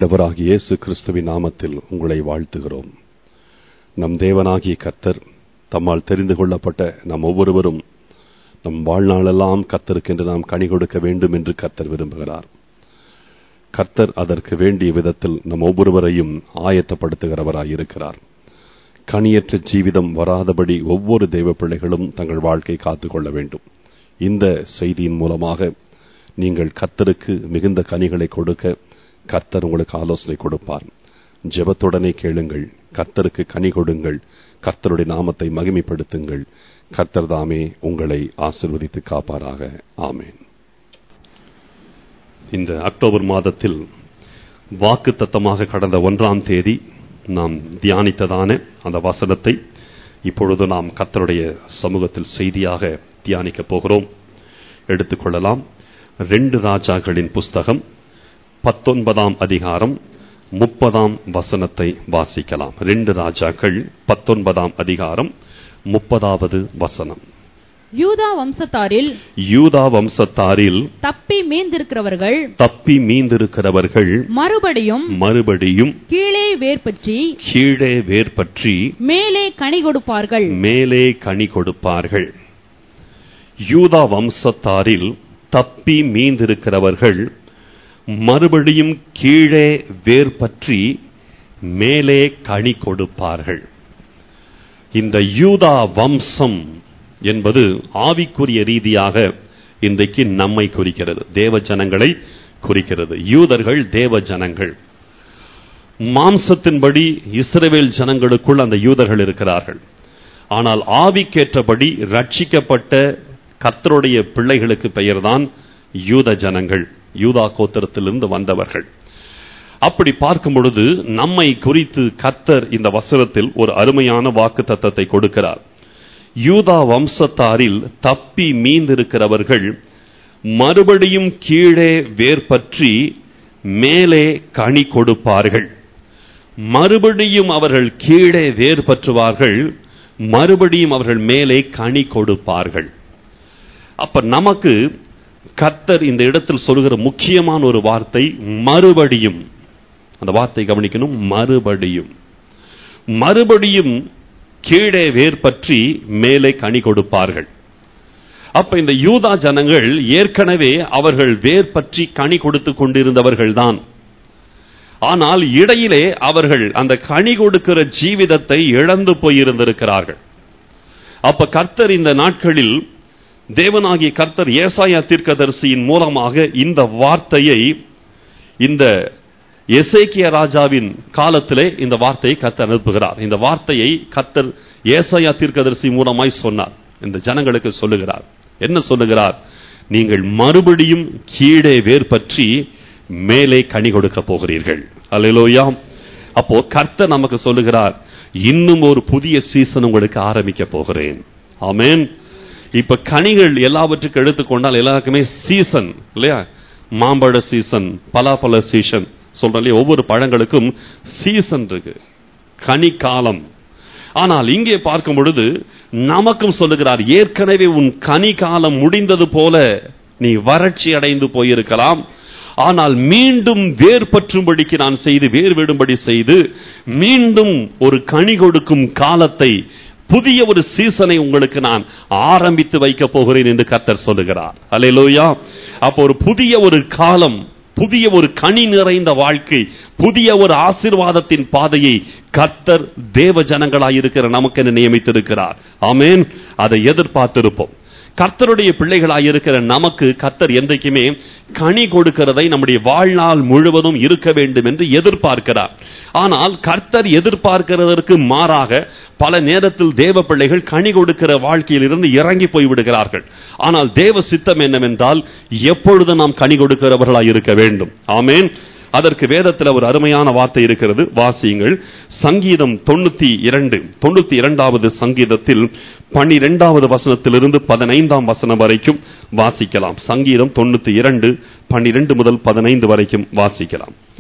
ஆண்டவராகிய இயேசு கிறிஸ்துவின் நாமத்தில் உங்களை வாழ்த்துகிறோம் நம் தேவனாகிய கர்த்தர் தம்மால் தெரிந்து கொள்ளப்பட்ட நம் ஒவ்வொருவரும் நம் வாழ்நாளெல்லாம் கர்த்தருக்கென்று நாம் கனி கொடுக்க வேண்டும் என்று கர்த்தர் விரும்புகிறார் கர்த்தர் அதற்கு வேண்டிய விதத்தில் நம் ஒவ்வொருவரையும் ஆயத்தப்படுத்துகிறவராய் இருக்கிறார் கனியற்ற ஜீவிதம் வராதபடி ஒவ்வொரு தெய்வ பிள்ளைகளும் தங்கள் வாழ்க்கை காத்துக்கொள்ள வேண்டும் இந்த செய்தியின் மூலமாக நீங்கள் கர்த்தருக்கு மிகுந்த கனிகளை கொடுக்க கர்த்தர் உங்களுக்கு ஆலோசனை கொடுப்பார் ஜெபத்துடனே கேளுங்கள் கர்த்தருக்கு கனி கொடுங்கள் கர்த்தருடைய நாமத்தை மகிமைப்படுத்துங்கள் கர்த்தர் தாமே உங்களை ஆசிர்வதித்து காப்பாராக ஆமேன் இந்த அக்டோபர் மாதத்தில் வாக்கு தத்தமாக கடந்த ஒன்றாம் தேதி நாம் தியானித்ததான அந்த வசனத்தை இப்பொழுது நாம் கர்த்தருடைய சமூகத்தில் செய்தியாக தியானிக்கப் போகிறோம் எடுத்துக்கொள்ளலாம் ரெண்டு ராஜாக்களின் புஸ்தகம் பத்தொன்பதாம் அதிகாரம் முப்பதாம் வசனத்தை வாசிக்கலாம் ரெண்டு ராஜாக்கள் பத்தொன்பதாம் அதிகாரம் முப்பதாவது வசனம் யூதா வம்சத்தாரில் யூதா வம்சத்தாரில் தப்பி மீந்திருக்கிறவர்கள் தப்பி மீந்திருக்கிறவர்கள் மறுபடியும் மறுபடியும் கீழே வேர்பற்றி கீழே வேர் பற்றி மேலே கனி கொடுப்பார்கள் மேலே கனி கொடுப்பார்கள் யூதா வம்சத்தாரில் தப்பி மீந்திருக்கிறவர்கள் மறுபடியும் கீழே வேர் பற்றி மேலே கனி கொடுப்பார்கள் இந்த யூதா வம்சம் என்பது ஆவிக்குரிய ரீதியாக இன்றைக்கு நம்மை குறிக்கிறது தேவ ஜனங்களை குறிக்கிறது யூதர்கள் தேவ ஜனங்கள் மாம்சத்தின்படி இஸ்ரவேல் ஜனங்களுக்குள் அந்த யூதர்கள் இருக்கிறார்கள் ஆனால் ஆவிக்கேற்றபடி ரட்சிக்கப்பட்ட கர்த்தருடைய பிள்ளைகளுக்கு பெயர்தான் யூத ஜனங்கள் யூதா கோத்திரத்திலிருந்து வந்தவர்கள் அப்படி பார்க்கும் பொழுது நம்மை குறித்து கத்தர் இந்த வசனத்தில் ஒரு அருமையான வாக்கு தத்தத்தை கொடுக்கிறார் யூதா வம்சத்தாரில் தப்பி மீந்திருக்கிறவர்கள் மறுபடியும் கீழே வேர் பற்றி மேலே கனி கொடுப்பார்கள் மறுபடியும் அவர்கள் கீழே வேர் பற்றுவார்கள் மறுபடியும் அவர்கள் மேலே கனி கொடுப்பார்கள் அப்ப நமக்கு கர்த்தர் இந்த இடத்தில் சொல்கிற முக்கியமான ஒரு வார்த்தை மறுபடியும் அந்த வார்த்தை கவனிக்கணும் மறுபடியும் மறுபடியும் கீழே வேர் பற்றி மேலே கனி கொடுப்பார்கள் அப்ப இந்த யூதா ஜனங்கள் ஏற்கனவே அவர்கள் வேர் பற்றி கனி கொடுத்து கொண்டிருந்தவர்கள் தான் ஆனால் இடையிலே அவர்கள் அந்த கனி கொடுக்கிற ஜீவிதத்தை இழந்து போயிருந்திருக்கிறார்கள் அப்ப கர்த்தர் இந்த நாட்களில் தேவனாகிய கர்த்தர் ஏசாயா தீர்க்கதரிசியின் மூலமாக இந்த வார்த்தையை இந்த எசேக்கிய ராஜாவின் காலத்திலே இந்த வார்த்தையை கர்த்தர் அனுப்புகிறார் இந்த வார்த்தையை கர்த்தர் ஏசாயா தீர்க்கதரிசி மூலமாய் சொன்னார் இந்த ஜனங்களுக்கு சொல்லுகிறார் என்ன சொல்லுகிறார் நீங்கள் மறுபடியும் கீழே வேர் பற்றி மேலே கனி கொடுக்க போகிறீர்கள் அல்லையிலோயாம் அப்போ கர்த்தர் நமக்கு சொல்லுகிறார் இன்னும் ஒரு புதிய சீசன் உங்களுக்கு ஆரம்பிக்க போகிறேன் ஆமேன் இப்ப கனிகள் எல்லாவற்றுக்கும் எடுத்துக்கொண்டால் எல்லாருக்குமே சீசன் இல்லையா மாம்பழ சீசன் பலாப்பழ சீசன் சொல்றேன் ஒவ்வொரு பழங்களுக்கும் சீசன் இருக்கு கனி காலம் ஆனால் இங்கே பார்க்கும் பொழுது நமக்கும் சொல்லுகிறார் ஏற்கனவே உன் கனி காலம் முடிந்தது போல நீ வறட்சி அடைந்து போயிருக்கலாம் ஆனால் மீண்டும் வேர் பற்றும்படிக்கு நான் செய்து வேர் விடும்படி செய்து மீண்டும் ஒரு கனி கொடுக்கும் காலத்தை புதிய ஒரு சீசனை உங்களுக்கு நான் ஆரம்பித்து வைக்க போகிறேன் என்று கர்த்தர் சொல்லுகிறார் அலையிலோயா அப்போ ஒரு புதிய ஒரு காலம் புதிய ஒரு கனி நிறைந்த வாழ்க்கை புதிய ஒரு ஆசிர்வாதத்தின் பாதையை கர்த்தர் தேவ ஜனங்களாயிருக்கிற நமக்கு நியமித்திருக்கிறார் ஆமேன் அதை எதிர்பார்த்திருப்போம் கர்த்தருடைய பிள்ளைகளாய் இருக்கிற நமக்கு கர்த்தர் என்றைக்குமே கனி கொடுக்கிறதை நம்முடைய வாழ்நாள் முழுவதும் இருக்க வேண்டும் என்று எதிர்பார்க்கிறார் ஆனால் கர்த்தர் எதிர்பார்க்கிறதற்கு மாறாக பல நேரத்தில் தேவ பிள்ளைகள் கனி கொடுக்கிற வாழ்க்கையில் இருந்து இறங்கி போய் விடுகிறார்கள் ஆனால் தேவ சித்தம் என்னவென்றால் எப்பொழுது நாம் கனி கொடுக்கிறவர்களாய் இருக்க வேண்டும் ஆமேன் அதற்கு வேதத்தில் ஒரு அருமையான வார்த்தை இருக்கிறது வாசியுங்கள் சங்கீதம் தொண்ணூத்தி இரண்டு தொண்ணூத்தி இரண்டாவது சங்கீதத்தில் பன்னிரெண்டாவது வசனத்திலிருந்து பதினைந்தாம் வசனம் வரைக்கும் வாசிக்கலாம் சங்கீதம் தொண்ணூத்தி இரண்டு பன்னிரண்டு முதல் பதினைந்து வரைக்கும் வாசிக்கலாம்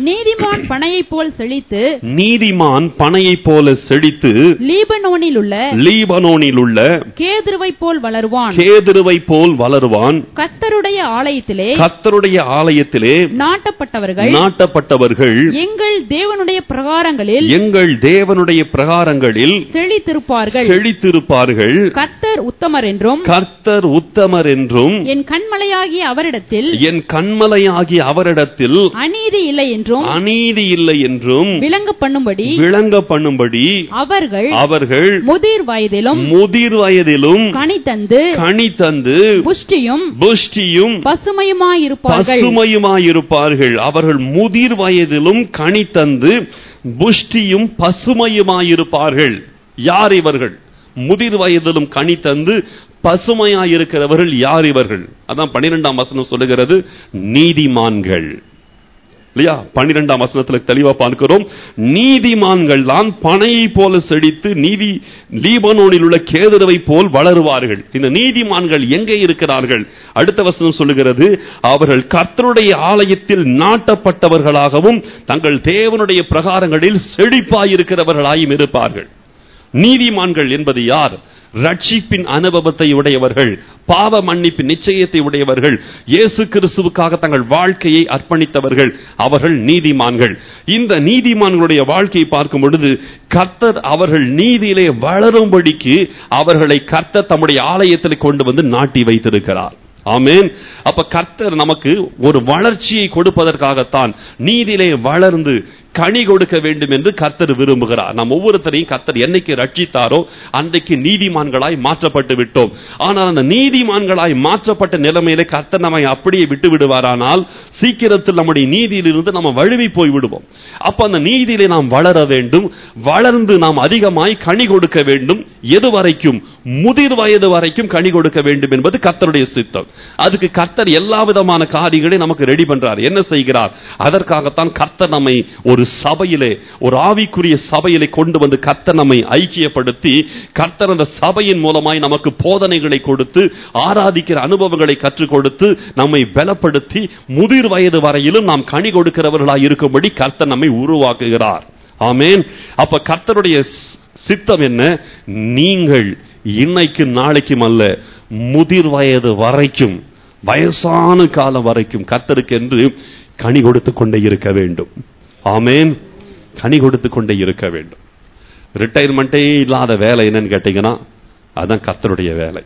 நீதிமான் பனையைப் போல் செழித்து நீதிமான் பனையைப் போல செழித்து லீபனோனில் உள்ள லீபனோனில் உள்ள கேதுருவைப் போல் வளருவான் கேதுருவை போல் வளருவான் கர்த்தருடைய ஆலயத்திலே கர்த்தருடைய ஆலயத்திலே நாட்டப்பட்டவர்கள் நாட்டப்பட்டவர்கள் எங்கள் தேவனுடைய பிரகாரங்களில் எங்கள் தேவனுடைய பிரகாரங்களில் செழித்திருப்பார்கள் செழித்திருப்பார்கள் கர்த்தர் உத்தமர் என்றும் கர்த்தர் உத்தமர் என்றும் என் கண்மலையாகிய அவரிடத்தில் என் கண்மலையாகிய அவரிடத்தில் அநீதி இல்லை என்றும் அநீதி இல்லை என்றும் விளங்க பண்ணும்படி விளங்க பண்ணும்படி அவர்கள் அவர்கள் முதிர் வயதிலும் முதிர் வயதிலும் கனி தந்து கனி தந்து புஷ்டியும் புஷ்டியும் பசுமையுமாயிருப்பார்கள் பசுமையுமாயிருப்பார்கள் அவர்கள் முதிர் வயதிலும் கனி தந்து புஷ்டியும் பசுமையுமாயிருப்பார்கள் யார் இவர்கள் முதிர் வயதிலும் கனி தந்து பசுமையாயிருக்கிறவர்கள் யார் இவர்கள் அதான் பன்னிரெண்டாம் வசனம் சொல்லுகிறது நீதிமான்கள் இல்லையா பன்னிரெண்டாம் வசனத்துல தெளிவா பார்க்கிறோம் நீதிமான்கள் தான் பனையை போல செழித்து நீதி லீபனோனில் உள்ள கேதுருவை போல் வளருவார்கள் இந்த நீதிமான்கள் எங்கே இருக்கிறார்கள் அடுத்த வசனம் சொல்லுகிறது அவர்கள் கர்த்தருடைய ஆலயத்தில் நாட்டப்பட்டவர்களாகவும் தங்கள் தேவனுடைய பிரகாரங்களில் செழிப்பாயிருக்கிறவர்களாயும் இருப்பார்கள் நீதிமான்கள் என்பது யார் ரட்சிப்பின் அனுபவத்தை உடையவர்கள் பாவ மன்னிப்பின் நிச்சயத்தை உடையவர்கள் இயேசு கிறிஸ்துவுக்காக தங்கள் வாழ்க்கையை அர்ப்பணித்தவர்கள் அவர்கள் நீதிமான்கள் இந்த நீதிமான்களுடைய வாழ்க்கையை பார்க்கும் பொழுது கர்த்தர் அவர்கள் நீதியிலே வளரும்படிக்கு அவர்களை கர்த்தர் தம்முடைய ஆலயத்தில் கொண்டு வந்து நாட்டி வைத்திருக்கிறார் ஆமென் அப்ப கர்த்தர் நமக்கு ஒரு வளர்ச்சியை கொடுப்பதற்காகத்தான் நீதியிலே வளர்ந்து கனி கொடுக்க வேண்டும் என்று கர்த்தர் விரும்புகிறார் நாம் ஒவ்வொருத்தரையும் கர்த்தர் என்னைக்கு ரட்சித்தாரோ அன்றைக்கு நீதிமான்களாய் மாற்றப்பட்டு விட்டோம் ஆனால் அந்த நீதிமான்களாய் மாற்றப்பட்ட நிலைமையிலே கர்த்தர் நம்மை அப்படியே விட்டு விடுவாரானால் சீக்கிரத்தில் நம்முடைய நீதியிலிருந்து நம்ம வழுவி போய் விடுவோம் அப்ப அந்த நீதியிலே நாம் வளர வேண்டும் வளர்ந்து நாம் அதிகமாய் கனி கொடுக்க வேண்டும் எது வரைக்கும் முதிர் வயது வரைக்கும் கனி கொடுக்க வேண்டும் என்பது கர்த்தருடைய சித்தம் அதுக்கு கர்த்தர் எல்லா விதமான காரியங்களையும் நமக்கு ரெடி பண்றார் என்ன செய்கிறார் அதற்காகத்தான் கர்த்தர் நம்மை ஒரு சபையிலே ஒரு ஆவிக்குரிய சபையிலே கொண்டு வந்து கர்த்தர் நம்மை ஐக்கியப்படுத்தி கர்த்தர் அந்த சபையின் மூலமாய் நமக்கு போதனைகளை கொடுத்து ஆராதிக்கிற அனுபவங்களை கற்றுக் கொடுத்து நம்மை பலப்படுத்தி முதிர் வயது வரையிலும் நாம் கனி கொடுக்கிறவர்களாய் இருக்கும்படி கர்த்தர் நம்மை உருவாக்குகிறார் ஆமென் அப்ப கர்த்தருடைய ஸ்- சித்தம் என்ன நீங்கள் இன்னைக்கும் நாளைக்கும் அல்ல முதிர் வயது வரைக்கும் வயசான காலம் வரைக்கும் கர்த்தருக்கு என்று கனி கொடுத்து கொண்டே இருக்க வேண்டும் ஆமென் கனி கொடுத்து கொண்டே இருக்க வேண்டும் ரிட்டையர்மெண்ட்டே இல்லாத வேலை என்னன்னு கேட்டீங்கன்னா அதான் கர்த்தருடைய வேலை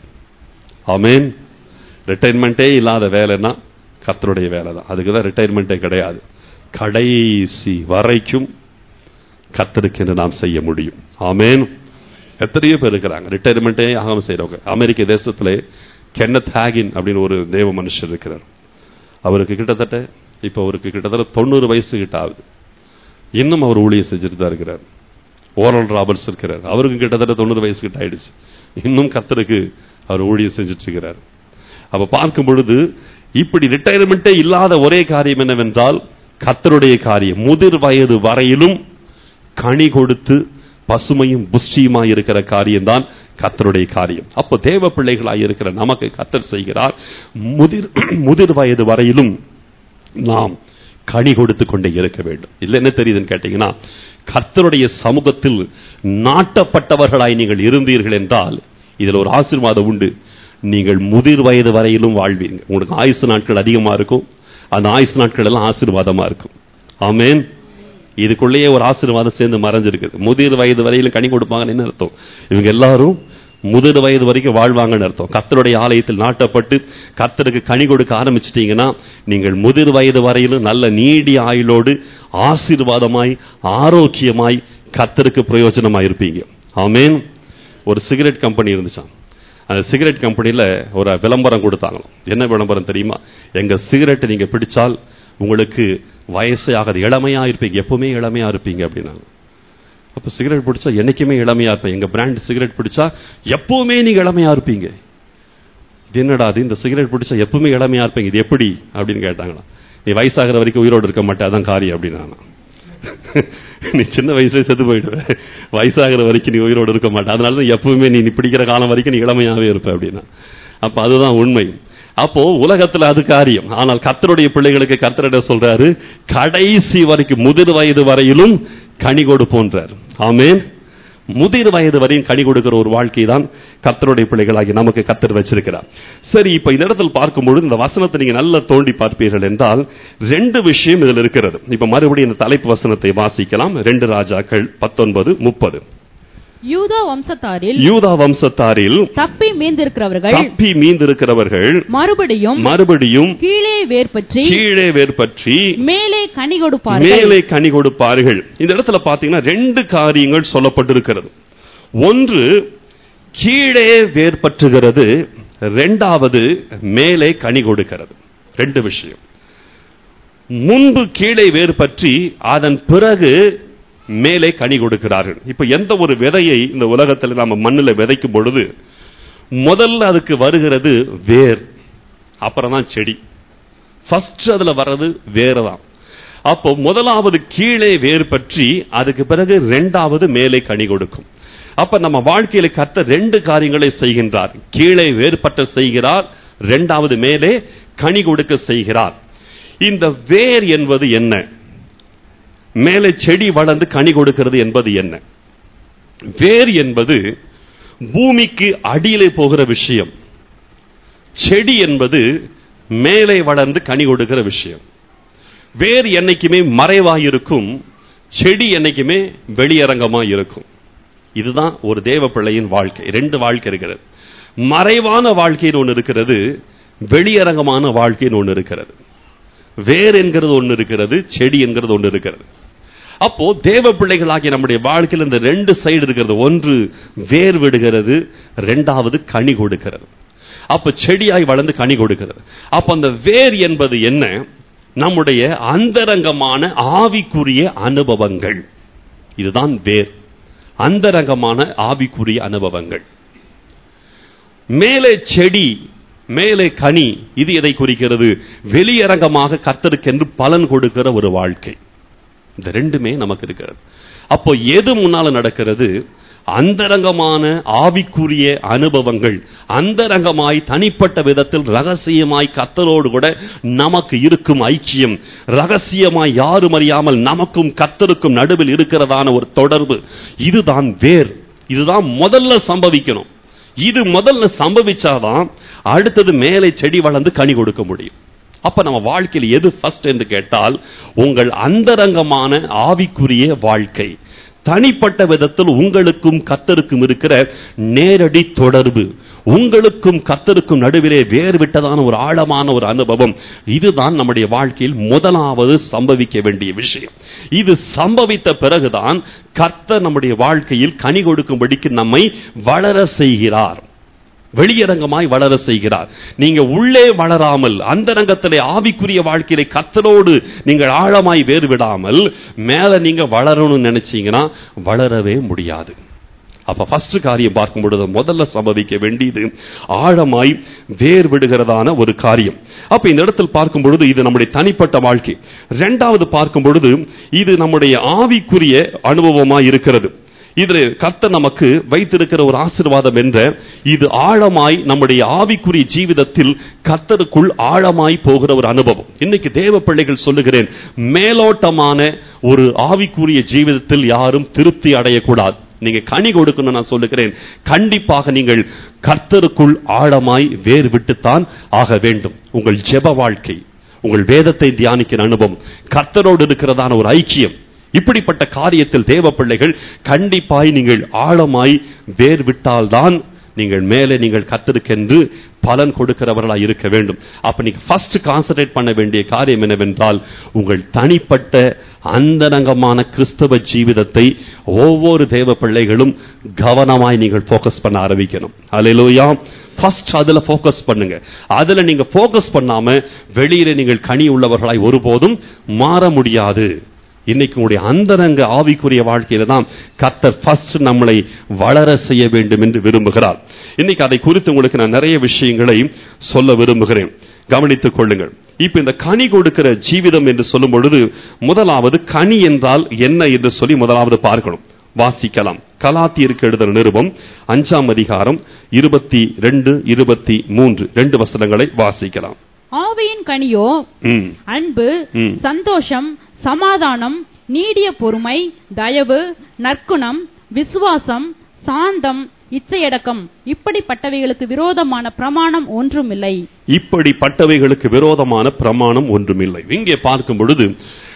ஆமென் ரிட்டையர்மெண்ட்டே இல்லாத வேலைன்னா கர்த்தருடைய வேலை தான் அதுக்கு தான் ரிட்டையர்மெண்ட்டே கிடையாது கடைசி வரைக்கும் கர்த்தருக்கு என்று நாம் செய்ய முடியும் ஆமென் எத்தனையோ பேர் இருக்கிறாங்க ரிட்டையர்மெண்ட்டே ஆகாம செய்றவங்க அமெரிக்க தேசத்திலே கென்னத் ஹேகின் அப்படின்னு ஒரு தேவ மனுஷர் இருக்கிறார் அவருக்கு கிட்டத்தட்ட இப்போ அவருக்கு கிட்டத்தட்ட தொண்ணூறு வயசு கிட்ட ஆகுது இன்னும் அவர் ஊழியம் செஞ்சுட்டு தான் இருக்கிறார் ஓரல் ராபர்ட்ஸ் இருக்கிறார் அவருக்கும் கிட்டத்தட்ட தொண்ணூறு வயசு கிட்ட ஆயிடுச்சு இன்னும் கர்த்தருக்கு அவர் ஊழியம் செஞ்சுட்டு இருக்கிறார் அப்ப பார்க்கும் பொழுது இப்படி ரிட்டையர்மெண்ட்டே இல்லாத ஒரே காரியம் என்னவென்றால் கர்த்தருடைய காரியம் முதிர் வயது வரையிலும் கனி கொடுத்து பசுமையும் புஷ்டியுமாய் இருக்கிற காரியம்தான் கர்த்தருடைய காரியம் அப்போ தேவ பிள்ளைகளாய் இருக்கிற நமக்கு கர்த்தர் செய்கிறார் முதிர் முதிர் வயது வரையிலும் நாம் கனி கொடுத்து கொண்டே இருக்க வேண்டும் இல்ல என்ன தெரியுதுன்னு கேட்டீங்கன்னா கர்த்தருடைய சமூகத்தில் நாட்டப்பட்டவர்களாய் நீங்கள் இருந்தீர்கள் என்றால் இதுல ஒரு ஆசீர்வாதம் உண்டு நீங்கள் முதிர் வயது வரையிலும் வாழ்வீங்க உங்களுக்கு ஆயுசு நாட்கள் அதிகமா இருக்கும் அந்த ஆயுசு நாட்கள் எல்லாம் ஆசீர்வாதமா இருக்கும் ஆமென் இதுக்குள்ளேயே ஒரு ஆசீர்வாதம் சேர்ந்து மறைஞ்சிருக்குது முதிர் வயது வரையிலும் கனி கொடுப்பாங்கன்னு என்ன அர்த்தம் இவங்க எல்லாரும் முதிர் வயது வரைக்கும் வாழ்வாங்கன்னு அர்த்தம் கர்த்தருடைய ஆலயத்தில் நாட்டப்பட்டு கர்த்தருக்கு கனி கொடுக்க ஆரம்பிச்சிட்டீங்கன்னா நீங்கள் முதிர் வயது வரையிலும் நல்ல நீடிய ஆயுளோடு ஆசீர்வாதமாய் ஆரோக்கியமாய் கர்த்தருக்கு பிரயோஜனமாய் இருப்பீங்க ஆமென் ஒரு சிகரெட் கம்பெனி இருந்துச்சாம் அந்த சிகரெட் கம்பெனியில் ஒரு விளம்பரம் கொடுத்தாங்களாம் என்ன விளம்பரம் தெரியுமா எங்க சிகரெட் நீங்க பிடிச்சால் உங்களுக்கு வயசே ஆகாது இளமையா இருப்பீங்க எப்பவுமே இளமையா இருப்பீங்க அப்படின்னாங்க அப்ப சிகரெட் பிடிச்சா என்னைக்குமே இளமையா இருப்பேன் எங்க பிராண்ட் சிகரெட் பிடிச்சா எப்பவுமே நீங்க இளமையா இருப்பீங்க இது என்னடா அது இந்த சிகரெட் பிடிச்சா எப்பவுமே இளமையா இருப்பீங்க இது எப்படி அப்படின்னு கேட்டாங்களாம் நீ வயசாகிற வரைக்கும் உயிரோடு இருக்க மாட்டே அதான் காரியம் அப்படின்னாங்க நீ சின்ன வயசுல செத்து போயிடுவ வயசாகிற வரைக்கும் நீ உயிரோடு இருக்க மாட்டே அதனால தான் எப்பவுமே நீ நீ பிடிக்கிற காலம் வரைக்கும் நீ இளமையாவே இருப்ப அப்படின்னா அப்ப அதுதான் உண்மை அப்போ உலகத்துல அது காரியம் ஆனால் கர்த்தருடைய பிள்ளைகளுக்கு கர்த்தரிட சொல்றாரு கடைசி வரைக்கும் முதிர் வயது வரையிலும் கனி கொடுப்போன்றார் ஆமென் முதிர் வயது வரையும் கனி கொடுக்கிற ஒரு வாழ்க்கை தான் கர்த்தருடைய பிள்ளைகளாகி நமக்கு கர்த்தர் வச்சிருக்கிறார் சரி இப்ப இந்த இடத்துல பார்க்கும்பொழுது இந்த வசனத்தை நீங்க நல்லா தோண்டி பார்ப்பீர்கள் என்றால் ரெண்டு விஷயம் இதில் இருக்கிறது இப்ப மறுபடியும் இந்த தலைப்பு வசனத்தை வாசிக்கலாம் ரெண்டு ராஜாக்கள் பத்தொன்பது முப்பது யூதா வம்சத்தாரில் யூதா வம்சத்தாரில் தப்பி மீந்திருக்கிறவர்கள் தப்பி மீந்திருக்கிறவர்கள் மறுபடியும் மறுபடியும் கீழே வேர்பற்றி கீழே வேர்பற்றி மேலே கனி கொடுப்பார்கள் மேலே கனி கொடுப்பார்கள் இந்த இடத்துல பாத்தீங்கன்னா ரெண்டு காரியங்கள் சொல்லப்பட்டிருக்கிறது ஒன்று கீழே வேர்பற்றுகிறது ரெண்டாவது மேலே கனி கொடுக்கிறது ரெண்டு விஷயம் முன்பு கீழே வேர்பற்றி அதன் பிறகு மேலே கனி கொடுக்கிறார்கள் இப்ப எந்த ஒரு விதையை இந்த உலகத்தில் நாம மண்ணில் விதைக்கும் பொழுது முதல்ல அதுக்கு வருகிறது வேர் அப்புறம் தான் செடி ஃபர்ஸ்ட் அதுல வர்றது வேர் தான் அப்போ முதலாவது கீழே வேர் பற்றி அதுக்கு பிறகு ரெண்டாவது மேலே கனி கொடுக்கும் அப்ப நம்ம வாழ்க்கையில கத்த ரெண்டு காரியங்களை செய்கின்றார் கீழே வேறுபட்ட செய்கிறார் ரெண்டாவது மேலே கனி கொடுக்க செய்கிறார் இந்த வேர் என்பது என்ன மேலே செடி வளர்ந்து கனி கொடுக்கிறது என்பது என்ன வேர் என்பது பூமிக்கு அடியிலே போகிற விஷயம் செடி என்பது மேலே வளர்ந்து கனி கொடுக்கிற விஷயம் வேர் என்னைக்குமே மறைவாயிருக்கும் செடி என்னைக்குமே வெளியரங்கமாக இருக்கும் இதுதான் ஒரு தேவ பிள்ளையின் வாழ்க்கை ரெண்டு வாழ்க்கை இருக்கிறது மறைவான வாழ்க்கைன்னு ஒன்று இருக்கிறது வெளியரங்கமான வாழ்க்கைன்னு ஒன்று இருக்கிறது வேர் என்கிறது ஒன்று இருக்கிறது செடி என்கிறது ஒன்று இருக்கிறது அப்போ தேவ பிள்ளைகளாகிய நம்முடைய வாழ்க்கையில் இந்த ரெண்டு சைடு இருக்கிறது ஒன்று வேர் விடுகிறது ரெண்டாவது கனி கொடுக்கிறது அப்ப செடியாய் வளர்ந்து கனி கொடுக்கிறது அப்ப அந்த வேர் என்பது என்ன நம்முடைய அந்தரங்கமான ஆவிக்குரிய அனுபவங்கள் இதுதான் வேர் அந்தரங்கமான ஆவிக்குரிய அனுபவங்கள் மேலே செடி மேலே கனி இது எதை குறிக்கிறது வெளியரங்கமாக கர்த்தருக்கென்று பலன் கொடுக்கிற ஒரு வாழ்க்கை இந்த ரெண்டுமே நமக்கு இருக்கிறது அப்போ எது முன்னால நடக்கிறது அந்தரங்கமான ஆவிக்குரிய அனுபவங்கள் அந்தரங்கமாய் தனிப்பட்ட விதத்தில் ரகசியமாய் கத்தரோடு கூட நமக்கு இருக்கும் ஐக்கியம் ரகசியமாய் யாரும் அறியாமல் நமக்கும் கத்தருக்கும் நடுவில் இருக்கிறதான ஒரு தொடர்பு இதுதான் வேர் இதுதான் முதல்ல சம்பவிக்கணும் இது முதல்ல சம்பவிச்சாதான் அடுத்தது மேலே செடி வளர்ந்து கனி கொடுக்க முடியும் அப்ப நம்ம வாழ்க்கையில் எது ஃபர்ஸ்ட் என்று கேட்டால் உங்கள் அந்தரங்கமான ஆவிக்குரிய வாழ்க்கை தனிப்பட்ட விதத்தில் உங்களுக்கும் கத்தருக்கும் இருக்கிற நேரடி தொடர்பு உங்களுக்கும் கத்தருக்கும் நடுவிலே வேறுவிட்டதான ஒரு ஆழமான ஒரு அனுபவம் இதுதான் நம்முடைய வாழ்க்கையில் முதலாவது சம்பவிக்க வேண்டிய விஷயம் இது சம்பவித்த பிறகுதான் கர்த்தர் நம்முடைய வாழ்க்கையில் கனி கொடுக்கும்படிக்கு நம்மை வளர செய்கிறார் வெளியரங்கமாய் வளர செய்கிறார் நீங்க உள்ளே வளராமல் அந்தரங்கத்திலே ஆவிக்குரிய வாழ்க்கையிலே கத்தரோடு நீங்கள் ஆழமாய் வேறு விடாமல் மேல நீங்க வளரணும்னு நினைச்சீங்கன்னா வளரவே முடியாது அப்ப ஃபர்ஸ்ட் காரியம் பார்க்கும் பொழுது முதல்ல சம்பவிக்க வேண்டியது ஆழமாய் வேர் விடுகிறதான ஒரு காரியம் அப்ப இந்த இடத்தில் பார்க்கும் பொழுது இது நம்முடைய தனிப்பட்ட வாழ்க்கை இரண்டாவது பார்க்கும் பொழுது இது நம்முடைய ஆவிக்குரிய அனுபவமாய் இருக்கிறது இதில் கர்த்தர் நமக்கு வைத்திருக்கிற ஒரு ஆசீர்வாதம் என்ற இது ஆழமாய் நம்முடைய ஆவிக்குரிய ஜீவிதத்தில் கர்த்தருக்குள் ஆழமாய் போகிற ஒரு அனுபவம் இன்னைக்கு தேவ பிள்ளைகள் சொல்லுகிறேன் மேலோட்டமான ஒரு ஆவிக்குரிய ஜீவிதத்தில் யாரும் திருப்தி அடையக்கூடாது நீங்க கனி கொடுக்கணும் நான் சொல்லுகிறேன் கண்டிப்பாக நீங்கள் கர்த்தருக்குள் ஆழமாய் வேறு விட்டுத்தான் ஆக வேண்டும் உங்கள் ஜெப வாழ்க்கை உங்கள் வேதத்தை தியானிக்கிற அனுபவம் கர்த்தரோடு இருக்கிறதான ஒரு ஐக்கியம் இப்படிப்பட்ட காரியத்தில் தேவ பிள்ளைகள் கண்டிப்பாய் நீங்கள் ஆழமாய் வேர் விட்டால்தான் நீங்கள் மேலே நீங்கள் கத்திருக்கென்று பலன் கொடுக்கிறவர்களாய் இருக்க வேண்டும் அப்ப நீங்க ஃபர்ஸ்ட் கான்சன்ட்ரேட் பண்ண வேண்டிய காரியம் என்னவென்றால் உங்கள் தனிப்பட்ட அந்தரங்கமான கிறிஸ்தவ ஜீவிதத்தை ஒவ்வொரு தேவ பிள்ளைகளும் கவனமாய் நீங்கள் ஃபோக்கஸ் பண்ண ஆரம்பிக்கணும் அலையிலோயா ஃபர்ஸ்ட் அதுல ஃபோக்கஸ் பண்ணுங்க அதுல நீங்க ஃபோக்கஸ் பண்ணாம வெளியில நீங்கள் கனி உள்ளவர்களாய் ஒருபோதும் மாற முடியாது இன்னைக்கு உங்களுடைய அந்தரங்க ஆவிக்குரிய வாழ்க்கையில தான் கத்தர் ஃபர்ஸ்ட் நம்மளை வளர செய்ய வேண்டும் என்று விரும்புகிறார் இன்னைக்கு அதை குறித்து உங்களுக்கு நான் நிறைய விஷயங்களை சொல்ல விரும்புகிறேன் கவனித்துக் கொள்ளுங்கள் இப்ப இந்த கனி கொடுக்கிற ஜீவிதம் என்று சொல்லும் பொழுது முதலாவது கனி என்றால் என்ன என்று சொல்லி முதலாவது பார்க்கணும் வாசிக்கலாம் கலாத்தியருக்கு எழுதின நிருபம் அஞ்சாம் அதிகாரம் இருபத்தி ரெண்டு இருபத்தி மூன்று ரெண்டு வசனங்களை வாசிக்கலாம் ஆவியின் கனியோ ம், அன்பு ம். சந்தோஷம் சமாதானம் நீடிய பொறுமை தயவு நற்குணம் விசுவாசம் சாந்தம் இச்சையடக்கம் இப்படிப்பட்டவைகளுக்கு விரோதமான பிரமாணம் ஒன்றுமில்லை இப்படிப்பட்டவைகளுக்கு விரோதமான பிரமாணம் ஒன்றுமில்லை இங்கே பார்க்கும் பொழுது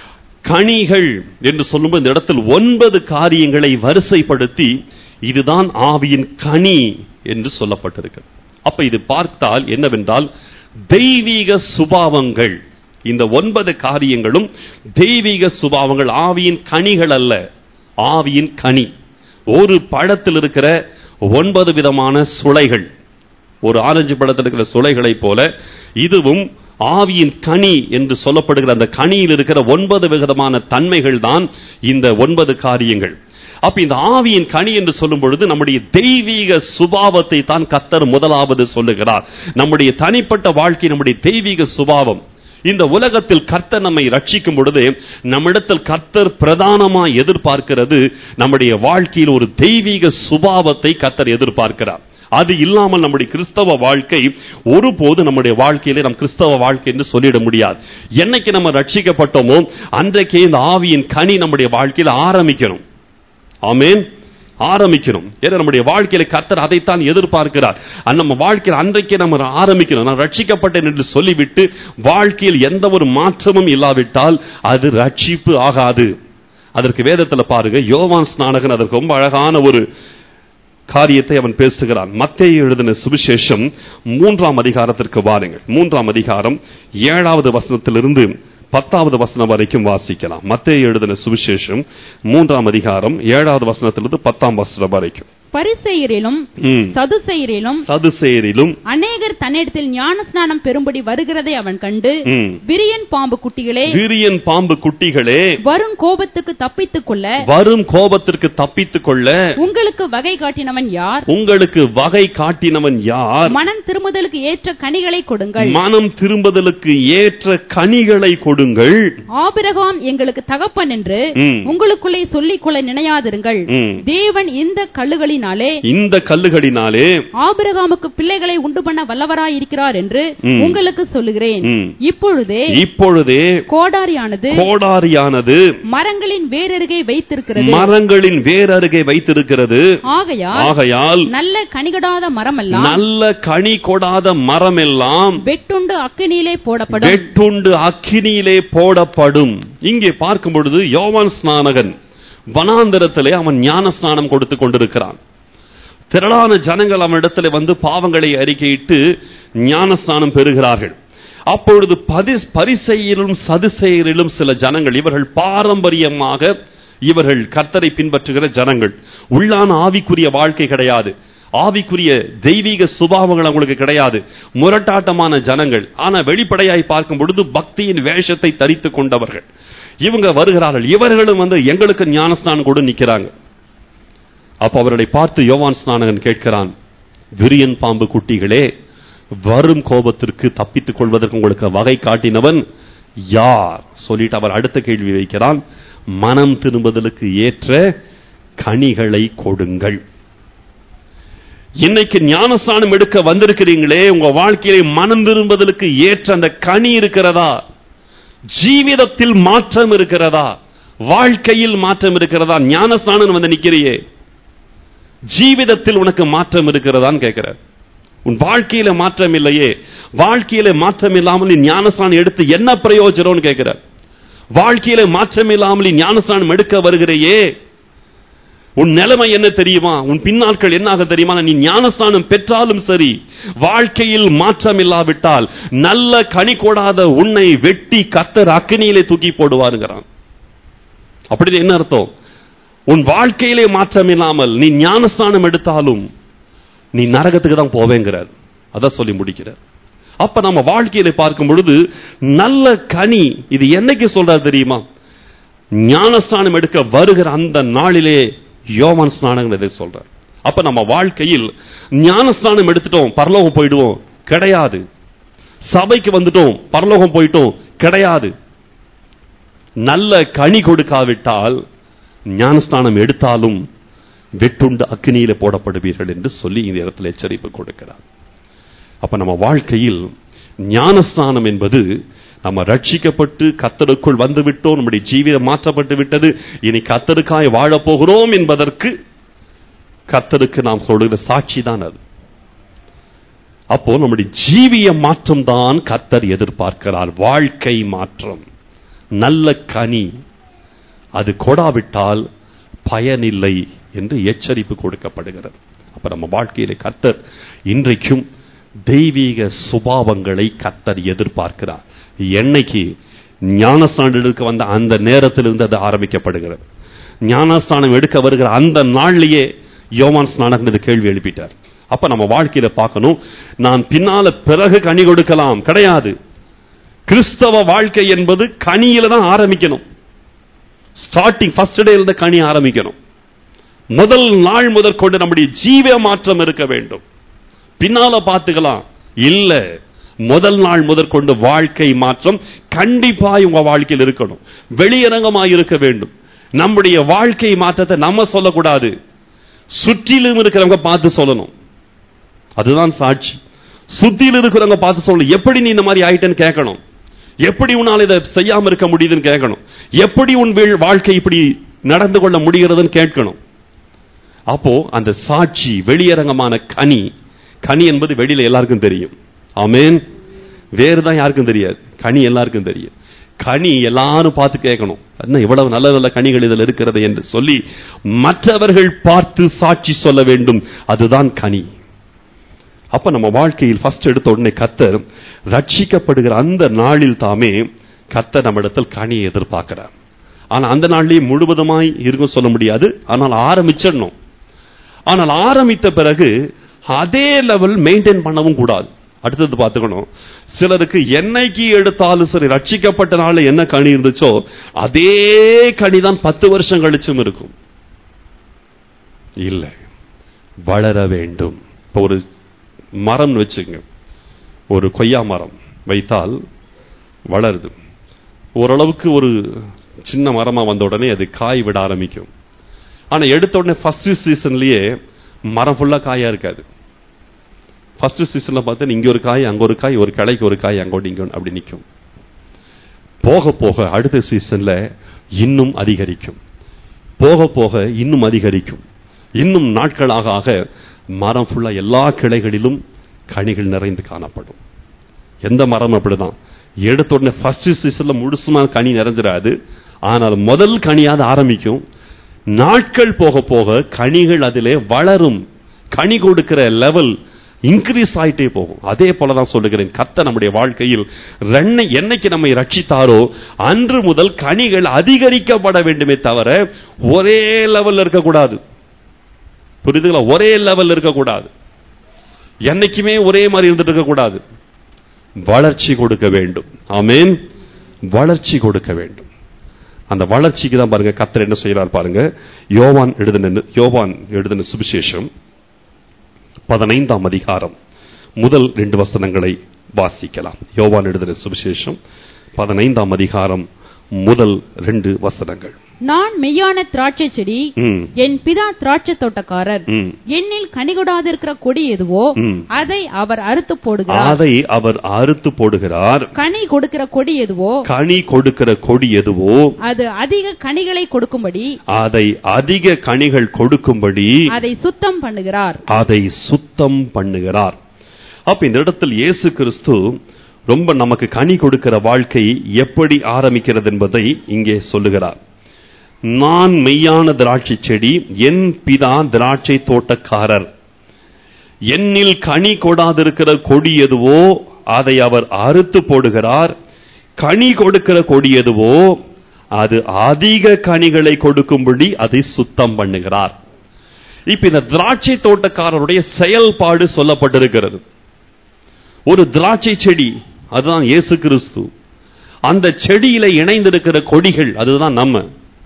கனிகள் என்று சொல்லும்போது இந்த இடத்தில் ஒன்பது காரியங்களை வரிசைப்படுத்தி இதுதான் ஆவியின் கனி என்று சொல்லப்பட்டிருக்கிறது அப்ப இது பார்த்தால் என்னவென்றால் தெய்வீக சுபாவங்கள் இந்த ஒன்பது காரியங்களும் தெய்வீக சுபாவங்கள் ஆவியின் கனிகள் அல்ல ஆவியின் கனி ஒரு பழத்தில் இருக்கிற ஒன்பது விதமான சுளைகள் ஒரு ஆரஞ்சு பழத்தில் இருக்கிற சுளைகளைப் போல இதுவும் ஆவியின் கனி என்று சொல்லப்படுகிற அந்த கனியில் இருக்கிற ஒன்பது விதமான தன்மைகள் தான் இந்த ஒன்பது காரியங்கள் அப்ப இந்த ஆவியின் கனி என்று சொல்லும் பொழுது நம்முடைய தெய்வீக சுபாவத்தை தான் கத்தர் முதலாவது சொல்லுகிறார் நம்முடைய தனிப்பட்ட வாழ்க்கை நம்முடைய தெய்வீக சுபாவம் இந்த உலகத்தில் கர்த்தர் நம்மை ரட்சிக்கும் பொழுது நம்மிடத்தில் கர்த்தர் பிரதானமாய் எதிர்பார்க்கிறது நம்முடைய வாழ்க்கையில் ஒரு தெய்வீக சுபாவத்தை கர்த்தர் எதிர்பார்க்கிறார் அது இல்லாமல் நம்முடைய கிறிஸ்தவ வாழ்க்கை ஒருபோது நம்முடைய வாழ்க்கையிலே நம் கிறிஸ்தவ வாழ்க்கை என்று சொல்லிட முடியாது என்னைக்கு நம்ம ரட்சிக்கப்பட்டோமோ அன்றைக்கே இந்த ஆவியின் கனி நம்முடைய வாழ்க்கையில் ஆரம்பிக்கணும் ஆமென் ஆரம்பிக்கணும் ஏன்னா நம்முடைய வாழ்க்கையில கர்த்தர் அதைத்தான் எதிர்பார்க்கிறார் அந்த நம்ம வாழ்க்கையில் அன்றைக்கே நம்ம ஆரம்பிக்கணும் நான் ரட்சிக்கப்பட்டேன் என்று சொல்லிவிட்டு வாழ்க்கையில் எந்த ஒரு மாற்றமும் இல்லாவிட்டால் அது ரட்சிப்பு ஆகாது அதற்கு வேதத்துல பாருங்க யோவான் ஸ்நானகன் அதற்கு ரொம்ப அழகான ஒரு காரியத்தை அவன் பேசுகிறான் மத்தேயு எழுதின சுவிசேஷம் மூன்றாம் அதிகாரத்திற்கு வாருங்கள் மூன்றாம் அதிகாரம் ஏழாவது வசனத்திலிருந்து பத்தாவது வசனம் வரைக்கும் வாசிக்கலாம் மத்தேயு எழுதின சுவிசேஷம் மூன்றாம் அதிகாரம் ஏழாவது வசனத்திலிருந்து பத்தாம் வசனம் வரைக்கும் பரிசெயரிலும் ம். சதுசெயரிலும் சதுசேரிலும் அநேகர் தன்னிடத்தில் ஞானஸ்நானம் பெறும்படி வருகிறதை அவன் கண்டு ம். விரியன் பாம்பு குட்டிகளே விரியன் பாம்பு குட்டிகளே வரும் கோபத்துக்கு தப்பித்துக் கொள்ள வரும் கோபத்திற்கு தப்பித்துக் கொள்ள உங்களுக்கு வகை காட்டினவன் யார் உங்களுக்கு வகை காட்டினவன் யார் மனம் திரும்புதலுக்கு ஏற்ற கனிகளை கொடுங்கள் மனம் திரும்புதலுக்கு ஏற்ற கனிகளை கொடுங்கள் ஆபிரகாம் எங்களுக்கு தகப்பன் என்று ம். உங்களுக்குள்ளே சொல்லிக் கொள்ள நினையாதிருங்கள் ம். தேவன் இந்த கல்லுகளினாலே இந்த கல்லுகளினாலே ஆபிரகாமுக்கு பிள்ளைகளை உண்டு பண்ண வல்லவராயிருக்கிறார் என்று ம். உங்களுக்கு சொல்லுகிறேன் ம். இப்பொழுதே இப்பொழுதே கோடாரியானது கோடாரியானது மரங்களின் வேரருகே வைத்திருக்கிறது மரங்களின் வேரருகே வைத்திருக்கிறது ஆகையால் ஆகையால் நல்ல கனிகடாத மரமெல்லாம் நல்ல கனி கொடாத மரமெல்லாம் வெட்டுண்டு அக்கினியிலே போடப்படும் வெட்டுண்டு அக்கினியிலே போடப்படும் இங்கே பார்க்கும் பொழுது யோவான் ஸ்நானகன் வனாந்தரத்திலே அவன் ஞான ஸ்நானம் கொடுத்து கொண்டிருக்கிறான் திரளான ஜனங்கள் அவனிடத்தில் வந்து பாவங்களை அறிக்கையிட்டு ஞான ஸ்நானம் பெறுகிறார்கள் அப்பொழுது பதி பரிசெயிலும் சதுசெயரிலும் சில ஜனங்கள் இவர்கள் பாரம்பரியமாக இவர்கள் கர்த்தரை பின்பற்றுகிற ஜனங்கள் உள்ளான ஆவிக்குரிய வாழ்க்கை கிடையாது ஆவிக்குரிய தெய்வீக சுபாவங்கள் அவங்களுக்கு கிடையாது முரட்டாட்டமான ஜனங்கள் ஆனா வெளிப்படையாய் பார்க்கும் பொழுது பக்தியின் வேஷத்தை தரித்துக் கொண்டவர்கள் இவங்க வருகிறார்கள் இவர்களும் வந்து எங்களுக்கு ஞானஸ்நானம் கூட நிக்கிறாங்க அப்ப அவர்களை பார்த்து யோவான் ஸ்நானகன் கேட்கிறான் விரியன் பாம்பு குட்டிகளே வரும் கோபத்திற்கு தப்பித்துக் கொள்வதற்கு உங்களுக்கு வகை காட்டினவன் யார் சொல்லிட்டு அவர் அடுத்த கேள்வி வைக்கிறான் மனம் திரும்புதலுக்கு ஏற்ற கனிகளை கொடுங்கள் இன்னைக்கு ஞானஸ்நானம் எடுக்க வந்திருக்கிறீங்களே உங்க வாழ்க்கையிலே மனம் திரும்புதலுக்கு ஏற்ற அந்த கனி இருக்கிறதா ஜீவிதத்தில் மாற்றம் இருக்கிறதா வாழ்க்கையில் மாற்றம் இருக்கிறதா ஞானஸ்நானம் வந்து நிக்கிறியே ஜீவிதத்தில் உனக்கு மாற்றம் இருக்கிறதான்னு கேட்கிறார் உன் வாழ்க்கையில மாற்றம் இல்லையே வாழ்க்கையில மாற்றம் இல்லாமல் நீ ஞானஸ்நானம் எடுத்து என்ன பிரயோஜனம்னு கேட்கிறார் வாழ்க்கையில மாற்றம் இல்லாமல் நீ ஞானஸ்நானம் எடுக்க வருகிறையே உன் நிலைமை என்ன தெரியுமா உன் பின்னாட்கள் என்ன ஆக தெரியுமா நீ ஞானஸ்நானம் பெற்றாலும் சரி வாழ்க்கையில் மாற்றம் இல்லாவிட்டால் நல்ல கனி கொடாத உன்னை வெட்டி கத்தர் அக்கினியிலே தூக்கி போடுவாருங்கிறான் அப்படி என்ன அர்த்தம் உன் வாழ்க்கையிலே மாற்றம் இல்லாமல் நீ ஞானஸ்நானம் எடுத்தாலும் நீ நரகத்துக்கு தான் போவேங்கிறார் அதான் சொல்லி முடிக்கிறார் அப்ப நம்ம வாழ்க்கையில பார்க்கும் பொழுது நல்ல கனி இது என்னைக்கு சொல்றாரு தெரியுமா ஞானஸ்நானம் எடுக்க வருகிற அந்த நாளிலே யோவான் ஸ்நானம் இதை சொல்றார் அப்ப நம்ம வாழ்க்கையில் ஞானஸ்நானம் எடுத்துட்டோம் பரலோகம் போயிடுவோம் கிடையாது சபைக்கு வந்துட்டோம் பரலோகம் போயிட்டோம் கிடையாது நல்ல கனி கொடுக்காவிட்டால் ஞானஸ்நானம் எடுத்தாலும் வெட்டுண்டு அக்னியில போடப்படுவீர்கள் என்று சொல்லி இந்த இடத்துல எச்சரிப்பு கொடுக்கிறார் அப்ப நம்ம வாழ்க்கையில் ஞானஸ்நானம் என்பது நம்ம ரட்சிக்கப்பட்டு கத்தருக்குள் வந்து விட்டோம் நம்முடைய ஜீவிதம் மாற்றப்பட்டு விட்டது இனி கத்தருக்காய் வாழப் போகிறோம் என்பதற்கு கத்தருக்கு நாம் சொல்லுகிற சாட்சி தான் அது அப்போ நம்முடைய ஜீவிய மாற்றம் தான் கத்தர் எதிர்பார்க்கிறார் வாழ்க்கை மாற்றம் நல்ல கனி அது கொடாவிட்டால் பயனில்லை என்று எச்சரிப்பு கொடுக்கப்படுகிறது அப்ப நம்ம வாழ்க்கையில கத்தர் இன்றைக்கும் தெய்வீக சுபாவங்களை கத்தர் எதிர்பார்க்கிறார் என்னைக்கு ஞானஸ்தானம் எடுக்க வந்த அந்த நேரத்திலிருந்து அது ஆரம்பிக்கப்படுகிறது ஞானஸ்தானம் எடுக்க வருகிற அந்த நாள்லயே யோவான் ஸ்நானகன் இந்த கேள்வி எழுப்பிட்டார் அப்ப நம்ம வாழ்க்கையில பார்க்கணும் நான் பின்னால பிறகு கனி கொடுக்கலாம் கிடையாது கிறிஸ்தவ வாழ்க்கை என்பது கனியில தான் ஆரம்பிக்கணும் ஸ்டார்டிங் ஃபர்ஸ்ட் டே இருந்த கனி ஆரம்பிக்கணும் முதல் நாள் முதற்கொண்டு நம்முடைய ஜீவ மாற்றம் இருக்க வேண்டும் பின்னால பார்த்துக்கலாம் இல்ல முதல் நாள் முதற்கொண்டு வாழ்க்கை மாற்றம் கண்டிப்பாய் உங்க வாழ்க்கையில் இருக்கணும் வெளியரங்கமாய் இருக்க வேண்டும் நம்முடைய வாழ்க்கை மாற்றத்தை நம்ம சொல்லக்கூடாது சுற்றிலும் இருக்கிறவங்க பார்த்து சொல்லணும் அதுதான் சாட்சி சுத்தியில் இருக்கிறவங்க பார்த்து சொல்லணும் எப்படி நீ இந்த மாதிரி ஆயிட்டேன்னு கேட்கணும் எப்படி உன்னால் இதை செய்யாம இருக்க முடியுதுன்னு கேட்கணும் எப்படி உன் வீழ்- வாழ்க்கை இப்படி நடந்து கொள்ள முடிகிறதுன்னு கேட்கணும் அப்போ அந்த சாட்சி வெளியரங்கமான கனி கனி என்பது வெளியில எல்லாருக்கும் தெரியும் ஆமென் வேறு தான் யாருக்கும் தெரியாது கனி எல்லாருக்கும் தெரியும் கனி எல்லாரும் பார்த்து கேட்கணும் என்ன இவ்வளவு நல்ல நல்ல கனிகள் இதில் இருக்கிறது என்று சொல்லி மற்றவர்கள் பார்த்து சாட்சி சொல்ல வேண்டும் அதுதான் கனி அப்ப நம்ம வாழ்க்கையில் ஃபர்ஸ்ட் எடுத்த உடனே கத்தர் ரட்சிக்கப்படுகிற அந்த நாளில் தாமே கத்தர் நம்மிடத்தில் கனியை எதிர்பார்க்கிறார் ஆனா அந்த நாள்லயே முழுவதுமாய் இருக்கும் சொல்ல முடியாது ஆனால் ஆரம்பிச்சிடணும் ஆனால் ஆரம்பித்த பிறகு அதே லெவல் மெயின்டைன் பண்ணவும் கூடாது அடுத்தது பார்த்துக்கணும் சிலருக்கு என்னைக்கு எடுத்தாலும் சரி ரட்சிக்கப்பட்ட நாள்ல என்ன கனி இருந்துச்சோ அதே கனி தான் பத்து வருஷம் கழிச்சும் இருக்கும் இல்லை வளர வேண்டும் இப்போ ஒரு மரம் வச்சுங்க ஒரு கொய்யா மரம் வைத்தால் வளருது ஓரளவுக்கு ஒரு சின்ன மரமா வந்த உடனே அது காய் விட ஆரம்பிக்கும் ஆனா எடுத்த உடனே ஃபர்ஸ்ட் சீசன்லயே மரம் ஃபுல்லா காயா இருக்காது ஃபர்ஸ்ட் சீசன்ல பார்த்தா இங்க ஒரு காய் அங்க ஒரு காய் ஒரு கிளைக்கு ஒரு காய் அங்கோட்டு இங்க ஒண்ணு அப்படி நிற்கும் போக போக அடுத்த சீசன்ல இன்னும் அதிகரிக்கும் போக போக இன்னும் அதிகரிக்கும் இன்னும் நாட்களாக ஆக மரம் ஃபுல்லா எல்லா கிளைகளிலும் கனிகள் நிறைந்து காணப்படும் எந்த மரம் அப்படிதான் எடுத்த உடனே ஃபர்ஸ்ட் சீசன்ல முழுசுமா கனி நிறைஞ்சிடாது ஆனால் முதல் கனியாவது ஆரம்பிக்கும் நாட்கள் போக போக கனிகள் அதிலே வளரும் கனி கொடுக்கிற லெவல் இன்க்ரீஸ் ஆயிட்டே போகும் அதே போல தான் சொல்லுகிறேன் கர்த்தர் நம்முடைய வாழ்க்கையில் ரென்னை என்னைக்கு நம்மை ரட்சித்தாரோ அன்று முதல் கனிகள் அதிகரிக்கப்பட வேண்டுமே தவிர ஒரே லெவல்ல இருக்கக்கூடாது புரியுதுங்களா ஒரே லெவல்ல இருக்கக்கூடாது என்னைக்குமே ஒரே மாதிரி இருந்துட்டு இருக்கக்கூடாது வளர்ச்சி கொடுக்க வேண்டும் ஆமென் வளர்ச்சி கொடுக்க வேண்டும் அந்த வளர்ச்சிக்கு தான் பாருங்க கர்த்தர் என்ன செய்யறார் பாருங்க யோவான் எழுதின யோவான் எழுதின சுவிசேஷம் பதினைந்தாம் அதிகாரம் முதல் ரெண்டு வசனங்களை வாசிக்கலாம் யோவான் எழுதின சுவிசேஷம் பதினைந்தாம் அதிகாரம் முதல் ரெண்டு வசனங்கள் நான் மெய்யான திராட்சை செடி ம், என் பிதா திராட்சை தோட்டக்காரர் ம். என்னில் கனிகொடாதிருக்கிற கொடி எதுவோ ம். அதை அவர் அறுத்து போடுகிறார் அதை அவர் அறுத்து போடுகிறார் கனி கொடுக்கிற கொடி எதுவோ கனி கொடுக்கிற கொடி எதுவோ அது அதிக கனிகளை கொடுக்கும்படி அதை அதிக கனிகள் கொடுக்கும்படி அதை சுத்தம் பண்ணுகிறார் அதை சுத்தம் பண்ணுகிறார் அப்ப இந்த இடத்தில் இயேசு கிறிஸ்து ரொம்ப நமக்கு கனி கொடுக்கிற வாழ்க்கை எப்படி ஆரம்பிக்கிறது என்பதை இங்கே சொல்லுகிறார் நான் மெய்யான திராட்சை செடி என் பிதா திராட்சை தோட்டக்காரர் என்னில் கனி கொடாதிருக்கிற கொடி எதுவோ அதை அவர் அறுத்து போடுகிறார் கனி கொடுக்கிற கொடி எதுவோ அது அதிக கனிகளை கொடுக்கும்படி அதை சுத்தம் பண்ணுகிறார் இப்ப இந்த திராட்சை தோட்டக்காரருடைய செயல்பாடு சொல்லப்பட்டிருக்கிறது ஒரு திராட்சை செடி அதுதான் இயேசு கிறிஸ்து அந்த செடியில இணைந்திருக்கிற கொடிகள் அதுதான் நம்ம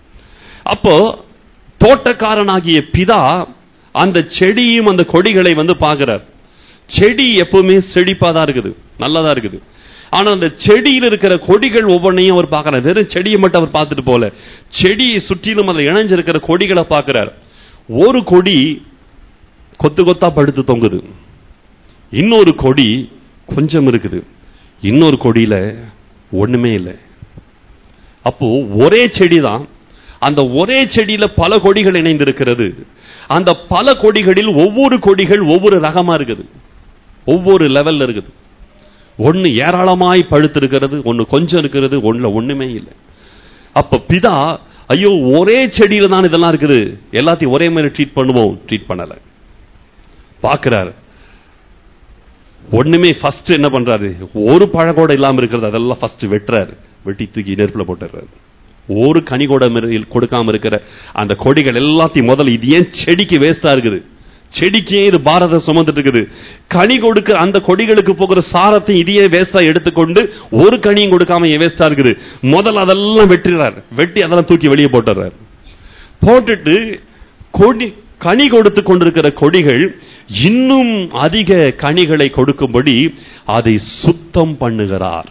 அப்போ தோட்டக்காரனாகிய பிதா அந்த செடியும் அந்த கொடிகளை வந்து பார்க்கிறார் செடி எப்பவுமே செழிப்பா தான் இருக்குது நல்லதா இருக்குது ஆனா அந்த செடியில் இருக்கிற கொடிகள் ஒவ்வொன்றையும் அவர் பார்க்கிறார் வெறும் செடியை மட்டும் அவர் பார்த்துட்டு போல செடியை சுற்றிலும் அதில் இணைஞ்சிருக்கிற கொடிகளை பார்க்கிறார் ஒரு கொடி கொத்து கொத்தா படுத்து தொங்குது இன்னொரு கொடி கொஞ்சம் இருக்குது இன்னொரு கொடியில ஒண்ணுமே இல்லை அப்போ ஒரே செடி தான் அந்த ஒரே செடியில பல கொடிகள் இணைந்திருக்கிறது அந்த பல கொடிகளில் ஒவ்வொரு கொடிகள் ஒவ்வொரு ரகமா இருக்குது ஒவ்வொரு லெவல்ல இருக்குது ஒன்னு ஏராளமாய் பழுத்து இருக்கிறது ஒன்னு கொஞ்சம் இருக்கிறது ஒண்ணுல ஒண்ணுமே இல்லை அப்ப பிதா ஐயோ ஒரே செடியில தான் இதெல்லாம் இருக்குது எல்லாத்தையும் ஒரே மாதிரி ட்ரீட் பண்ணுவோம் ட்ரீட் பண்ணல பாக்குறாரு ஒண்ணுமே ஃபர்ஸ்ட் என்ன பண்றாரு ஒரு பழம் கூட இல்லாம இருக்கிறது அதெல்லாம் ஃபர்ஸ்ட் வெட்டுறாரு வெட்டி தூக்கி நெருப்புல போட்டுறாரு ஒரு கனி கூட மிரு- கொடுக்காம இருக்கிற அந்த கொடிகள் எல்லாத்தையும் முதல்ல இது ஏன் செடிக்கு வேஸ்டா இருக்குது செடிக்கு ஏன் இது பாரத சுமந்துட்டு இருக்குது கனி கொடுக்க அந்த கொடிகளுக்கு போகிற சாரத்தை இதையே வேஸ்டா எடுத்துக்கொண்டு ஒரு கனியும் கொடுக்காம ஏன் வேஸ்டா இருக்குது முதல்ல அதெல்லாம் வெட்டுறாரு வெட்டி அதெல்லாம் தூக்கி வெளியே போட்டுறாரு போட்டுட்டு கொடி கனி கொடுத்து கொண்டிருக்கிற கொடிகள் இன்னும் அதிக கனிகளை கொடுக்கும்படி அதை சுத்தம் பண்ணுகிறார்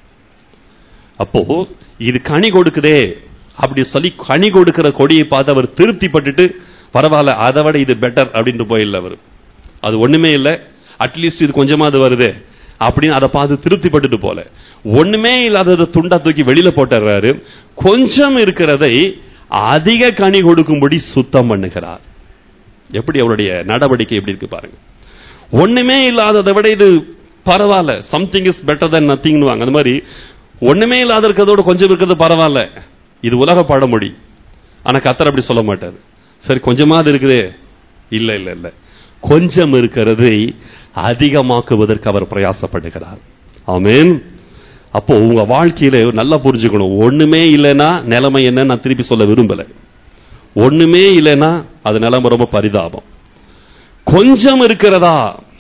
அப்போ இது கனி கொடுக்குதே அப்படி சொல்லி கனி கொடுக்கிற கொடியை பார்த்து அவர் திருப்தி பட்டுட்டு பரவாயில்ல அதை விட இது பெட்டர் அப்படின்ட்டு போயிடல அவர் அது ஒண்ணுமே இல்லை அட்லீஸ்ட் இது கொஞ்சமாவது வருதே அப்படின்னு அதை பார்த்து திருப்தி பட்டுட்டு போல ஒண்ணுமே இல்லாததை துண்டா தூக்கி வெளியில போட்டுறாரு கொஞ்சம் இருக்கிறதை அதிக கனி கொடுக்கும்படி சுத்தம் பண்ணுகிறார் எப்படி அவருடைய நடவடிக்கை எப்படி இருக்கு பாருங்க ஒண்ணுமே இல்லாததை விட இது பரவாயில்ல சம்திங் இஸ் பெட்டர் than நத்திங்னு வாங்க அந்த மாதிரி ஒண்ணுமே இல்லாத இருக்கிறதோட கொஞ்சம் இருக்கிறது பரவாயில்ல இது உலக பழமொழி ஆனா கத்தர் அப்படி சொல்ல மாட்டாரு சரி கொஞ்சமாவது இருக்குதே இல்ல இல்ல இல்ல கொஞ்சம் இருக்கிறதை அதிகமாக்குவதற்கு அவர் பிரயாசப்படுகிறார் ஆமென் அப்போ உங்க வாழ்க்கையில நல்லா புரிஞ்சுக்கணும் ஒண்ணுமே இல்லைன்னா நிலைமை என்ன நான் திருப்பி சொல்ல விரும்பல ஒண்ணுமே இல்லைன்னா அது நிலைமை ரொம்ப பரிதாபம் கொஞ்சம் இருக்கிறதா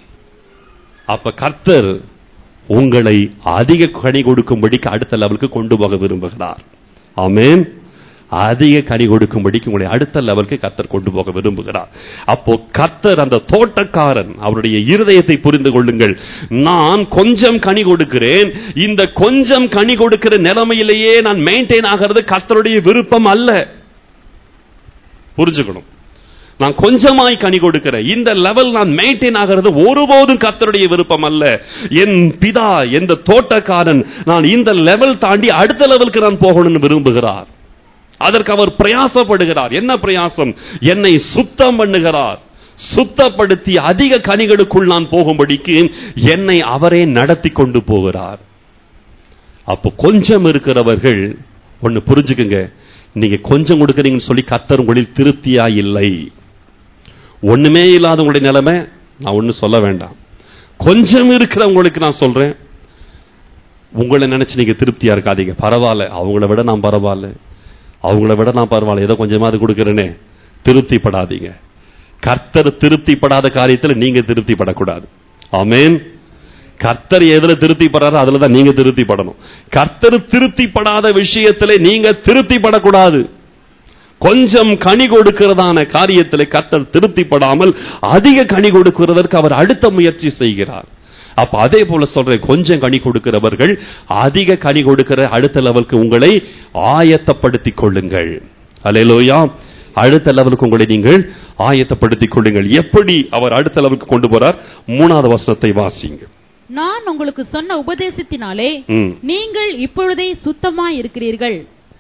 அப்ப கர்த்தர் உங்களை அதிக கனி கொடுக்கும்படிக்கு அடுத்த லெவலுக்கு கொண்டு போக விரும்புகிறார் ஆமென் அதிக கனி கொடுக்கும்படிக்கு உங்களை அடுத்த லெவலுக்கு கர்த்தர் கொண்டு போக விரும்புகிறார் அப்போ கர்த்தர் அந்த தோட்டக்காரன் அவருடைய இருதயத்தை புரிந்து கொள்ளுங்கள் நான் கொஞ்சம் கனி கொடுக்கிறேன் இந்த கொஞ்சம் கனி கொடுக்கிற நிலைமையிலேயே நான் மெயின்டைன் ஆகிறது கர்த்தருடைய விருப்பம் அல்ல புரிஞ்சுக்கணும் நான் கொஞ்சமாய் கனி கொடுக்கிறேன் இந்த லெவல் நான் மெயின்டைன் ஆகிறது ஒருபோதும் கர்த்தருடைய விருப்பம் அல்ல என் பிதா எந்த தோட்டக்காரன் நான் இந்த லெவல் தாண்டி அடுத்த லெவலுக்கு நான் போகணும்னு விரும்புகிறார் அதற்கு அவர் பிரயாசப்படுகிறார் என்ன பிரயாசம் என்னை சுத்தம் பண்ணுகிறார் சுத்தப்படுத்தி அதிக கனிகளுக்குள் நான் போகும்படிக்கு என்னை அவரே நடத்தி கொண்டு போகிறார் அப்போ கொஞ்சம் இருக்கிறவர்கள் ஒன்னு புரிஞ்சுக்குங்க நீங்க கொஞ்சம் கொடுக்கறீங்கன்னு சொல்லி கர்த்தர் உங்களில் திருப்தியா இல்லை ஒண்ணுமே இல்லாத உங்களுடைய நிலைமை நான் ஒண்ணு சொல்ல வேண்டாம் கொஞ்சம் இருக்கிறவங்களுக்கு நான் சொல்றேன் உங்களை நினைச்சு நீங்க திருப்தியா இருக்காதீங்க பரவாயில்ல அவங்கள விட நான் பரவாயில்ல அவங்கள விட நான் பரவாயில்ல ஏதோ கொஞ்சமாவது கொடுக்கறேனே திருப்திப்படாதீங்க கர்த்தர் திருப்திப்படாத காரியத்துல நீங்க திருப்திப்படக்கூடாது ஆமென் கர்த்தர் எதுல திருப்திப்படுறாரோ அதுல தான் நீங்க திருப்திப்படணும் கர்த்தர் திருப்திப்படாத விஷயத்துல நீங்க திருப்திப்படக்கூடாது கொஞ்சம் கனி கொடுக்கிறதான காரியத்தில் கர்த்தர் திருப்திப்படாமல் அதிக கனி கொடுக்கிறதற்கு அவர் அடுத்த முயற்சி செய்கிறார் அப்ப அதே போல சொல்றேன் கொஞ்சம் கனி கொடுக்கிறவர்கள் அதிக கனி கொடுக்கிற அடுத்த லெவலுக்கு உங்களை ஆயத்தப்படுத்திக் கொள்ளுங்கள் அல்லேலூயா அடுத்த லெவலுக்கு உங்களை நீங்கள் ஆயத்தப்படுத்திக் கொள்ளுங்கள் எப்படி அவர் அடுத்த லெவலுக்கு கொண்டு போறார் மூணாவது வசனத்தை வாசிங்க நான் உங்களுக்கு சொன்ன உபதேசத்தினாலே ம். நீங்கள் இப்பொழுதே சுத்தமாய் இருக்கிறீர்கள்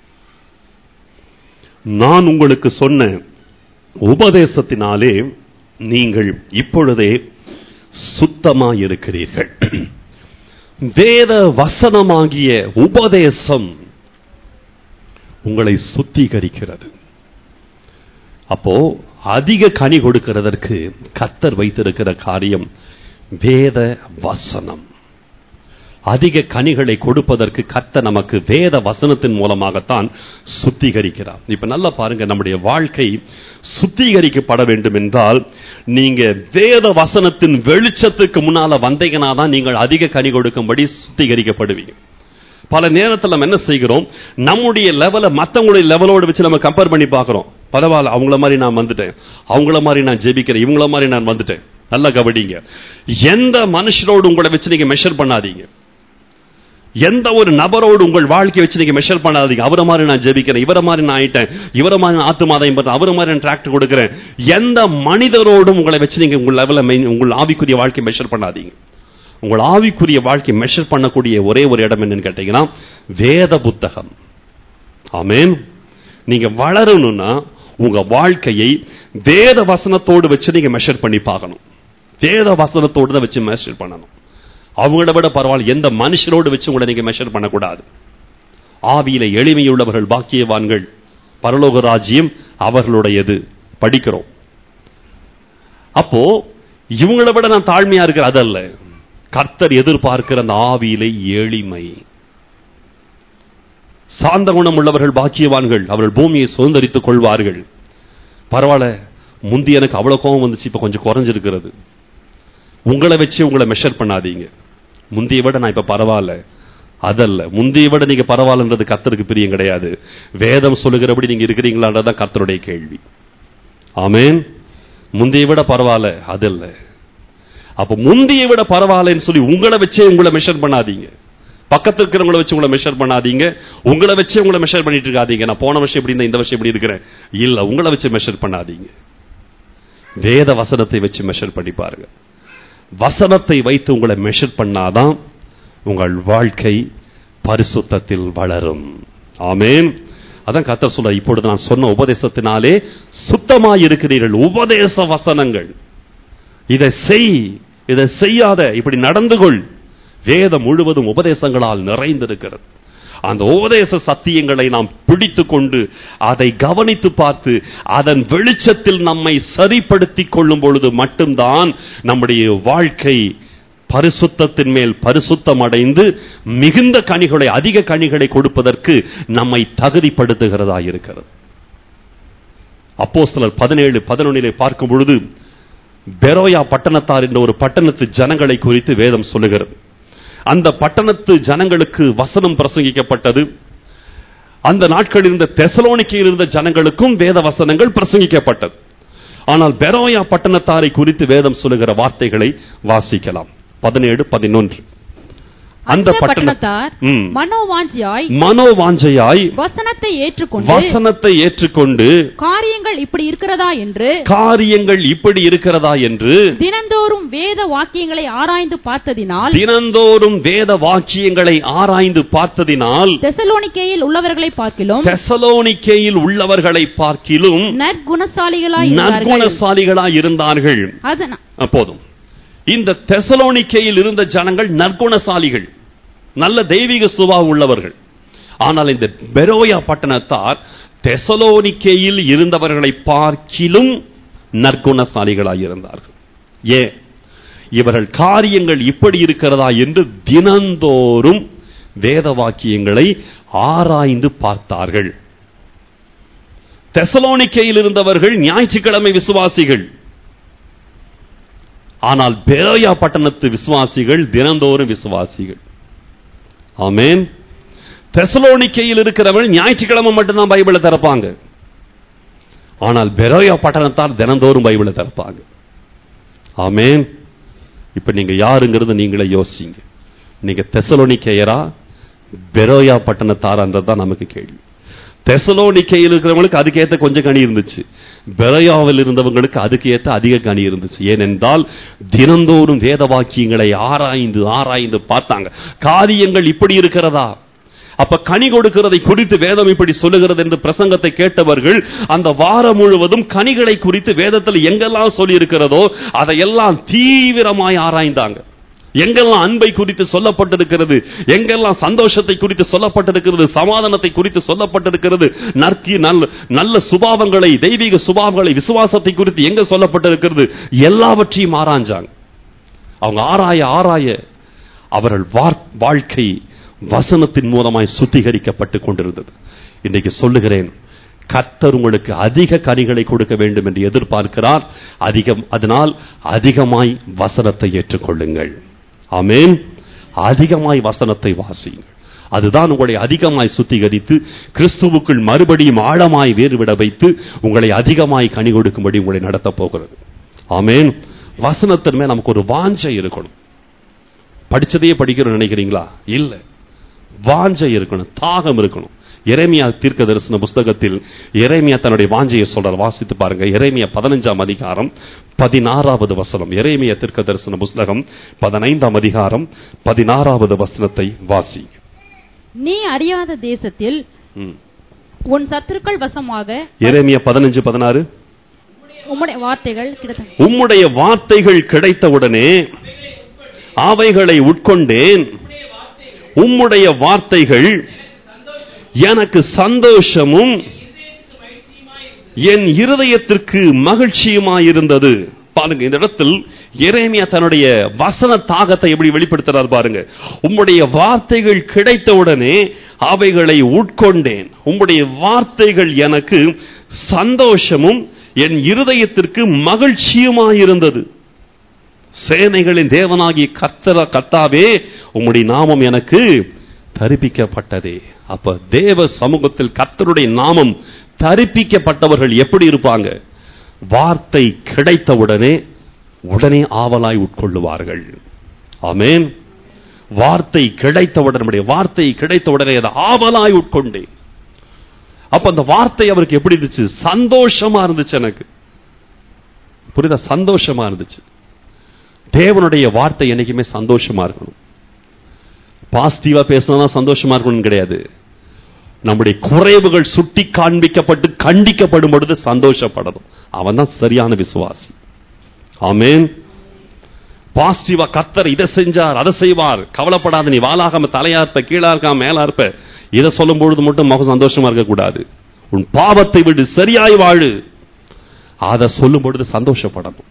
நான் உங்களுக்கு சொன்ன உபதேசத்தினாலே நீங்கள் இப்பொழுதே சுத்தமாய் இருக்கிறீர்கள் வேத வசனமாகிய உபதேசம் உங்களை சுத்திகரிக்கிறது அப்போ அதிக கனி கொடுக்கிறதற்கு கத்தர் வைத்திருக்கிற காரியம் வேத வசனம் அதிக கனிகளை கொடுப்பதற்கு கத்த நமக்கு வேத வசனத்தின் மூலமாகத்தான் சுத்திகரிக்கிறார் இப்ப நல்லா பாருங்க நம்முடைய வாழ்க்கை சுத்திகரிக்கப்பட வேண்டும் என்றால் நீங்க வேத வசனத்தின் வெளிச்சத்துக்கு முன்னால வந்தீங்கன்னா தான் நீங்கள் அதிக கனி கொடுக்கும்படி சுத்திகரிக்கப்படுவீங்க பல நேரத்தில் நம்ம என்ன செய்கிறோம் நம்முடைய லெவலை மற்றவங்களுடைய லெவலோட வச்சு நம்ம கம்பேர் பண்ணி பார்க்கிறோம் பரவாயில்ல அவங்கள மாதிரி நான் வந்துட்டேன் அவங்கள மாதிரி நான் ஜெபிக்கிறேன் இவங்கள மாதிரி நான் வந்துட்டேன் நல்லா கவனிங்க எந்த மனுஷனோடு உங்களை வச்சு நீங்க மெஷர் பண்ணாதீங்க எந்த ஒரு நபரோடு உங்கள் வாழ்க்கையை வச்சு நீங்க மெஷர் பண்ணாதீங்க அவரை மாதிரி நான் ஜெபிக்கிறேன் இவரை மாதிரி நான் ஆயிட்டேன் இவரை மாதிரி நான் ஆத்துமாதையும் பண்றேன் அவரை மாதிரி நான் டிராக்டர் கொடுக்கிறேன் எந்த மனிதரோடும் உங்களை வச்சு நீங்க உங்கள் லெவலில் உங்கள் ஆவிக்குரிய வாழ்க்கையை மெஷர் பண்ணாதீங்க உங்கள் ஆவிக்குரிய வாழ்க்கையை மெஷர் பண்ணக்கூடிய ஒரே ஒரு இடம் என்னன்னு கேட்டீங்கன்னா வேத புத்தகம் ஆமென் நீங்க வளரணும்னா உங்க வாழ்க்கையை வேத வசனத்தோடு வச்சு நீங்க மெஷர் பண்ணி பார்க்கணும் வேத வசனத்தோடு தான் வச்சு மெஷர் பண்ணணும் அவங்கள விட பரவாயில்ல எந்த மனுஷரோடு வச்சு உங்களை நீங்க மெஷர் பண்ணக்கூடாது ஆவியில எளிமையுள்ளவர்கள் பாக்கியவான்கள் பரலோக ராஜ்யம் அவர்களுடையது படிக்கிறோம் அப்போ இவங்கள விட நான் தாழ்மையா இருக்கிற அதல்ல கர்த்தர் எதிர்பார்க்கிற அந்த ஆவியிலே எளிமை சாந்த குணம் உள்ளவர்கள் பாக்கியவான்கள் அவர்கள் பூமியை சுதந்திரித்துக் கொள்வார்கள் பரவாயில்ல முந்தி எனக்கு அவ்வளவு கோபம் வந்துச்சு இப்ப கொஞ்சம் குறைஞ்சிருக்கிறது உங்களை வச்சு உங்களை மெஷர் பண்ணாதீங்க முந்தைய விட நான் இப்ப பரவாயில்ல அதல்ல முந்தைய விட நீங்க பரவாயில்லன்றது கர்த்தருக்கு பிரியம் கிடையாது வேதம் சொல்லுகிறபடி நீங்க இருக்கிறீங்களான்றதான் கர்த்தருடைய கேள்வி ஆமென் முந்தைய விட பரவாயில்ல அதல்ல அப்ப முந்தைய விட பரவாயில்லன்னு சொல்லி உங்களை வச்சே உங்களை மெஷர் பண்ணாதீங்க பக்கத்துல இருக்கிறவங்கள வச்சு உங்களை மெஷர் பண்ணாதீங்க உங்களை வச்சே உங்களை மெஷர் பண்ணிட்டு இருக்காதீங்க நான் போன வருஷம் எப்படி இருந்தேன் இந்த வருஷம் எப்படி இருக்கிறேன் இல்ல உங்களை வச்சு மெஷர் பண்ணாதீங்க வேத வசனத்தை வச்சு மெஷர் பண்ணி பாருங்க வசனத்தை வைத்து உங்களை மெஷர் பண்ணாதான் உங்கள் வாழ்க்கை பரிசுத்தத்தில் வளரும் ஆமென் அதான் கத்தர் சொல்ற இப்பொழுது நான் சொன்ன உபதேசத்தினாலே சுத்தமாய் இருக்கிறீர்கள் உபதேச வசனங்கள் இதை செய் இதை செய்யாத இப்படி நடந்து கொள் வேதம் முழுவதும் உபதேசங்களால் நிறைந்திருக்கிறது அந்த உபதேச சத்தியங்களை நாம் பிடித்துக் கொண்டு அதை கவனித்து பார்த்து அதன் வெளிச்சத்தில் நம்மை சரிப்படுத்திக் கொள்ளும் பொழுது மட்டும்தான் நம்முடைய வாழ்க்கை பரிசுத்தத்தின் மேல் பரிசுத்தம் அடைந்து மிகுந்த கனிகளை அதிக கனிகளை கொடுப்பதற்கு நம்மை தகுதிப்படுத்துகிறதா இருக்கிறது அப்போ சிலர் பதினேழு பதினொன்னிலே பார்க்கும் பொழுது பெரோயா பட்டணத்தார் என்ற ஒரு பட்டணத்து ஜனங்களை குறித்து வேதம் சொல்லுகிறது அந்த பட்டணத்து ஜனங்களுக்கு வசனம் பிரசங்கிக்கப்பட்டது அந்த நாட்களில் இருந்த தெசலோனிக்கையில் இருந்த ஜனங்களுக்கும் வேத வசனங்கள் பிரசங்கிக்கப்பட்டது ஆனால் பெரோயா பட்டணத்தாரை குறித்து வேதம் சொல்லுகிற வார்த்தைகளை வாசிக்கலாம் பதினேழு பதினொன்று அந்த அந்த பட்டண பட்டணத்தார் ம். மனோவாஞ்சியாய் மனோவாஞ்சையாய் வசனத்தை ஏற்றுக்கொண்டு வசனத்தை ஏற்றுக்கொண்டு காரியங்கள் இப்படி இருக்கிறதா என்று காரியங்கள் இப்படி இருக்கிறதா என்று தினந்தோறும் வேத வாக்கியங்களை ஆராய்ந்து பார்த்ததினால் தினந்தோறும் வேத வாக்கியங்களை ஆராய்ந்து பார்த்ததினால் தெசலோனிக்கேயில் உள்ளவர்களை பார்க்கிலும் தெசலோனிக்கேயில் உள்ளவர்களை பார்க்கிலும் நற்குணசாலிகளாய் இருந்தார்கள் நற்குணசாலிகளாய் இருந்தார்கள் அதனா- அஹ், போதும் இந்த தெசலோனிக்கேயில் இருந்த ஜனங்கள் நற்குணசாலிகள் நல்ல தெய்வீக சுபாவம் உள்ளவர்கள் ஆனால் இந்த பெரோயா பட்டணத்தார் தெசலோனிக்கேயில் இருந்தவர்களை பார்க்கிலும் நற்குணசாலிகளாய் இருந்தார்கள் ஏன் இவர்கள் காரியங்கள் இப்படி இருக்கிறதா என்று தினந்தோறும் வேத வாக்கியங்களை ஆராய்ந்து பார்த்தார்கள் தெசலோனிக்கேயில் இருந்தவர்கள் ஞாயிற்றுக்கிழமை விசுவாசிகள் ஆனால் பேயா பட்டணத்து விசுவாசிகள் தினந்தோறும் விசுவாசிகள் ஆமென் தெசலோனிக்கையில் இருக்கிறவர்கள் ஞாயிற்றுக்கிழமை மட்டும்தான் பைபிளை திறப்பாங்க ஆனால் பெரோயா பட்டணத்தார் தினந்தோறும் பைபிளை திறப்பாங்க ஆமென் இப்ப நீங்க யாருங்கிறது நீங்களே யோசிங்க நீங்க தெசலோனிக்கையரா பெரோயா பட்டணத்தாரான்றது தான் நமக்கு கேள்வி தெசலோனிக்கையில் இருக்கிறவங்களுக்கு அதுக்கேத்த கொஞ்சம் கனி இருந்துச்சு பெரோயாவில் இருந்தவங்களுக்கு அதுக்கு ஏத்த அதிக கனி இருந்துச்சு ஏனென்றால் தினந்தோறும் வேத வாக்கியங்களை ஆராய்ந்து ஆராய்ந்து பார்த்தாங்க காரியங்கள் இப்படி இருக்கிறதா அப்ப கனி கொடுக்கிறதை குறித்து வேதம் இப்படி சொல்லுகிறது என்று பிரசங்கத்தை கேட்டவர்கள் அந்த வாரம் முழுவதும் கனிகளை குறித்து வேதத்தில் எங்கெல்லாம் சொல்லி இருக்கிறதோ அதையெல்லாம் தீவிரமாய் ஆராய்ந்தாங்க எங்கெல்லாம் அன்பை குறித்து சொல்லப்பட்டிருக்கிறது எங்கெல்லாம் சந்தோஷத்தை குறித்து சொல்லப்பட்டிருக்கிறது சமாதானத்தை குறித்து சொல்லப்பட்டிருக்கிறது நற்கி நல்ல நல்ல சுபாவங்களை தெய்வீக சுபாவங்களை விசுவாசத்தை குறித்து எங்க சொல்லப்பட்டிருக்கிறது எல்லாவற்றையும் ஆராய்ஞ்சாங்க அவங்க ஆராய ஆராய அவர்கள் வார்- வாழ்க்கை வசனத்தின் மூலமாய் சுத்திகரிக்கப்பட்டு கொண்டிருந்தது இன்னைக்கு சொல்லுகிறேன் கர்த்தர் உங்களுக்கு அதிக கனிகளை கொடுக்க வேண்டும் என்று எதிர்பார்க்கிறார் அதிகம் அதனால் அதிகமாய் வசனத்தை ஏற்றுக்கொள்ளுங்கள் ஆமென் அதிகமாய் வசனத்தை வாசியுங்கள் அதுதான் உங்களை அதிகமாய் சுத்திகரித்து கிறிஸ்துவுக்குள் மறுபடியும் ஆழமாய் வேறுவிட வைத்து உங்களை அதிகமாய் கனி கொடுக்கும்படி உங்களை நடத்தப் போகிறது ஆமென் வசனத்தின் மேல் நமக்கு ஒரு வாஞ்சை இருக்கணும் படிச்சதையே படிக்கணும்னு நினைக்கிறீங்களா இல்ல வாஞ்சை இருக்கணும் தாகம் இருக்கணும் எரேமியா தீர்க்க தரிசன புஸ்தகத்தில் எரேமியா தன்னுடைய வாஞ்சையை சொல்றார் வாசித்து பாருங்க எரேமியா பதினஞ்சாம் அதிகாரம் பதினாறாவது வசனம் எரேமியா தீர்க்க தரிசன புஸ்தகம் பதினைந்தாம் அதிகாரம் பதினாறாவது வசனத்தை வாசி நீ அறியாத தேசத்தில் ம். உன் சத்துருக்கள் வசமாக எரேமியா பதினஞ்சு பதினாறு உம்முடைய வார்த்தைகள் கிடைத்த உம்முடைய வார்த்தைகள் கிடைத்தவுடனே அவைகளை உட்கொண்டேன் உம்முடைய வார்த்தைகள் எனக்கு சந்தோஷமும் என் இருதயத்திற்கு மகிழ்ச்சியுமாயிருந்தது பாருங்க இந்த இடத்தில் எரேமியா தன்னுடைய வசன தாகத்தை எப்படி வெளிப்படுத்துறார் பாருங்க உம்முடைய வார்த்தைகள் கிடைத்தவுடனே அவைகளை உட்கொண்டேன் உம்முடைய வார்த்தைகள் எனக்கு சந்தோஷமும் என் இருதயத்திற்கு மகிழ்ச்சியுமாயிருந்தது சேனைகளின் தேவனாகிய கர்த்தர கர்த்தாவே உம்முடைய நாமம் எனக்கு தரிப்பிக்கப்பட்டதே அப்ப தேவ சமூகத்தில் கர்த்தருடைய நாமம் தரிப்பிக்கப்பட்டவர்கள் எப்படி இருப்பாங்க வார்த்தை கிடைத்தவுடனே உடனே ஆவலாய் உட்கொள்ளுவார்கள் ஆமென் வார்த்தை கிடைத்தவுடன் நம்முடைய வார்த்தை கிடைத்தவுடனே அதை ஆவலாய் உட்கொண்டேன் அப்ப அந்த வார்த்தை அவருக்கு எப்படி இருந்துச்சு சந்தோஷமா இருந்துச்சு எனக்கு புரியுதா சந்தோஷமா இருந்துச்சு தேவனுடைய வார்த்தை என்னைக்குமே சந்தோஷமா இருக்கணும் பாசிட்டிவா பேசினா சந்தோஷமா இருக்கணும் கிடையாது நம்முடைய குறைவுகள் சுட்டி காண்பிக்கப்பட்டு கண்டிக்கப்படும் பொழுது சந்தோஷப்படணும் அவன் தான் சரியான விசுவாசி ஆமென் பாசிட்டிவா கத்தர் இதை செஞ்சார் அதை செய்வார் கவலைப்படாத நீ வாலாகாம தலையா இருப்ப கீழா இருக்காம மேலா இருப்ப இதை சொல்லும் பொழுது மட்டும் முகம் சந்தோஷமா இருக்க கூடாது உன் பாவத்தை விட்டு சரியாய் வாழு அதை சொல்லும் பொழுது சந்தோஷப்படணும்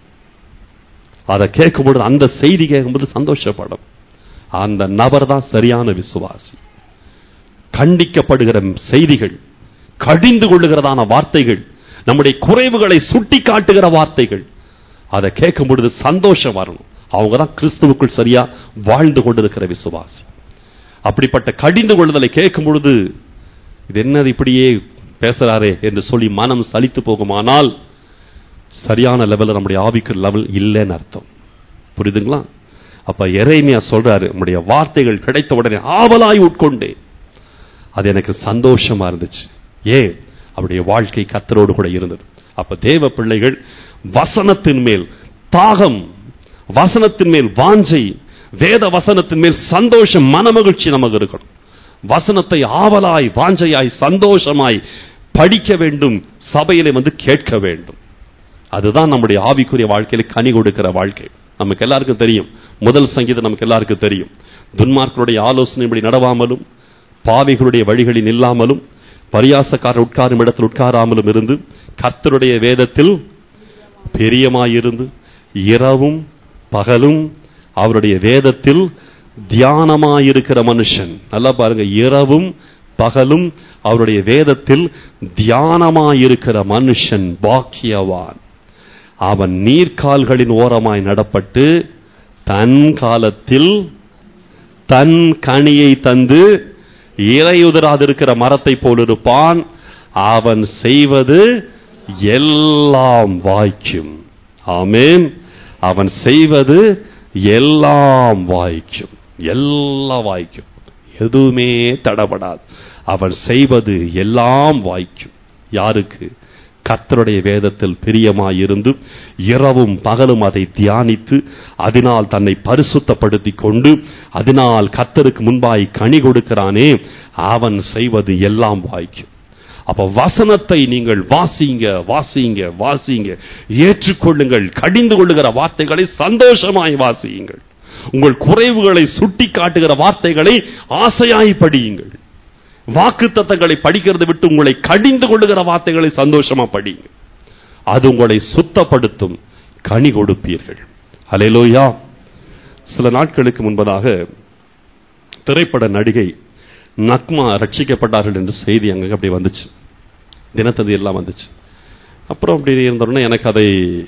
அதை கேட்கும் பொழுது அந்த செய்தி கேட்கும்போது சந்தோஷப்படும் அந்த நபர் தான் சரியான விசுவாசி கண்டிக்கப்படுகிற செய்திகள் கடிந்து கொள்ளுகிறதான வார்த்தைகள் நம்முடைய குறைவுகளை சுட்டி காட்டுகிற வார்த்தைகள் அதை கேட்கும் பொழுது சந்தோஷம் வரணும் அவங்க தான் கிறிஸ்துவுக்குள் சரியா வாழ்ந்து கொண்டிருக்கிற விசுவாசி அப்படிப்பட்ட கடிந்து கொள்ளுதலை கேட்கும் பொழுது இது என்னது இப்படியே பேசுறாரே என்று சொல்லி மனம் சலித்து போகுமானால் சரியான லெவலில் நம்முடைய ஆவிக்கு லெவல் இல்லைன்னு அர்த்தம் புரியுதுங்களா அப்ப எரேமியா சொல்றாரு நம்முடைய வார்த்தைகள் கிடைத்த உடனே ஆவலாய் உட்கொண்டேன் அது எனக்கு சந்தோஷமா இருந்துச்சு ஏன் அவருடைய வாழ்க்கை கத்தரோடு கூட இருந்தது அப்ப தேவ பிள்ளைகள் வசனத்தின் மேல் தாகம் வசனத்தின் மேல் வாஞ்சை வேத வசனத்தின் மேல் சந்தோஷம் மனமகிழ்ச்சி நமக்கு இருக்கணும் வசனத்தை ஆவலாய் வாஞ்சையாய் சந்தோஷமாய் படிக்க வேண்டும் சபையிலே வந்து கேட்க வேண்டும் அதுதான் நம்முடைய ஆவிக்குரிய வாழ்க்கையில கனி கொடுக்கிற வாழ்க்கை நமக்கு எல்லாருக்கும் தெரியும் முதல் சங்கீதம் நமக்கு எல்லாருக்கும் தெரியும் துன்மார்க்கருடைய ஆலோசனை இப்படி நடவாமலும் பாவிகளுடைய வழிகளில் இல்லாமலும் பரியாசக்காரர் உட்காரும் இடத்தில் உட்காராமலும் இருந்து கர்த்தருடைய வேதத்தில் பிரியமாயிருந்து இரவும் பகலும் அவருடைய வேதத்தில் தியானமாயிருக்கிற மனுஷன் நல்லா பாருங்க இரவும் பகலும் அவருடைய வேதத்தில் தியானமாயிருக்கிற மனுஷன் பாக்கியவான் அவன் நீர்க்கால்களின் ஓரமாய் நடப்பட்டு தன் காலத்தில் தன் கனியை தந்து இலையுதிராதிருக்கிற மரத்தை போல் இருப்பான் அவன் செய்வது எல்லாம் வாய்க்கும் ஆமென் அவன் செய்வது எல்லாம் வாய்க்கும் எல்லாம் வாய்க்கும் எதுவுமே தடபடாது அவன் செய்வது எல்லாம் வாய்க்கும் யாருக்கு கர்த்தருடைய வேதத்தில் பிரியமாயிருந்து இரவும் பகலும் அதை தியானித்து அதனால் தன்னை பரிசுத்தப்படுத்திக் கொண்டு அதனால் கர்த்தருக்கு முன்பாய் கனி கொடுக்கிறானே அவன் செய்வது எல்லாம் வாய்க்கும் அப்ப வசனத்தை நீங்கள் வாசிங்க வாசிங்க வாசிங்க ஏற்றுக்கொள்ளுங்கள் கடிந்து கொள்ளுகிற வார்த்தைகளை சந்தோஷமாய் வாசியுங்கள் உங்கள் குறைவுகளை சுட்டி காட்டுகிற வார்த்தைகளை ஆசையாய் படியுங்கள் வாக்கு தத்தங்களை படிக்கிறதை விட்டு உங்களை கடிந்து கொள்ளுகிற வார்த்தைகளை சந்தோஷமா படிங்க அது உங்களை சுத்தப்படுத்தும் கனி கொடுப்பீர்கள் அலையிலோயா சில நாட்களுக்கு முன்பதாக திரைப்பட நடிகை நக்மா ரட்சிக்கப்பட்டார்கள் என்று செய்தி அங்க அப்படி வந்துச்சு தினத்தந்தி எல்லாம் வந்துச்சு அப்புறம் அப்படி இருந்தோடனே எனக்கு அதை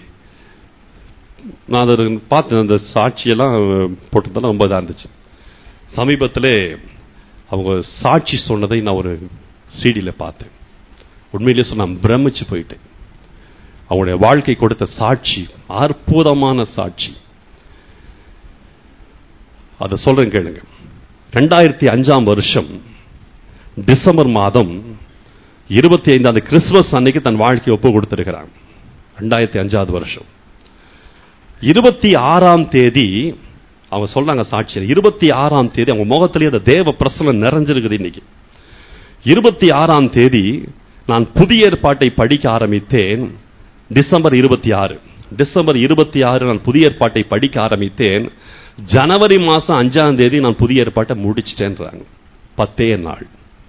நான் அதை பார்த்தேன் அந்த சாட்சியெல்லாம் போட்டதெல்லாம் ரொம்ப இதாக இருந்துச்சு சமீபத்திலே அவங்க சாட்சி சொன்னதை நான் ஒரு சீடியில் பார்த்தேன் உண்மையிலேயே சொன்ன பிரமிச்சு போயிட்டேன் அவங்களுடைய வாழ்க்கை கொடுத்த சாட்சி அற்புதமான சாட்சி அதை சொல்றேன் கேளுங்க ரெண்டாயிரத்தி அஞ்சாம் வருஷம் டிசம்பர் மாதம் இருபத்தி ஐந்தாம் கிறிஸ்துமஸ் அன்னைக்கு தன் வாழ்க்கையை ஒப்பு கொடுத்திருக்கிறான் ரெண்டாயிரத்தி அஞ்சாவது வருஷம் இருபத்தி ஆறாம் தேதி அவங்க சொல்றாங்க சாட்சியில் இருபத்தி ஆறாம் தேதி அவங்க முகத்திலேயே அந்த தேவ பிரசனம் நிறைஞ்சிருக்குது இன்னைக்கு இருபத்தி ஆறாம் தேதி நான் புதிய ஏற்பாட்டை படிக்க ஆரம்பித்தேன் டிசம்பர் இருபத்தி ஆறு டிசம்பர் இருபத்தி ஆறு நான் புதிய ஏற்பாட்டை படிக்க ஆரம்பித்தேன் ஜனவரி மாசம் அஞ்சாம் தேதி நான் புதிய ஏற்பாட்டை முடிச்சிட்டேன்றாங்க பத்தே நாள்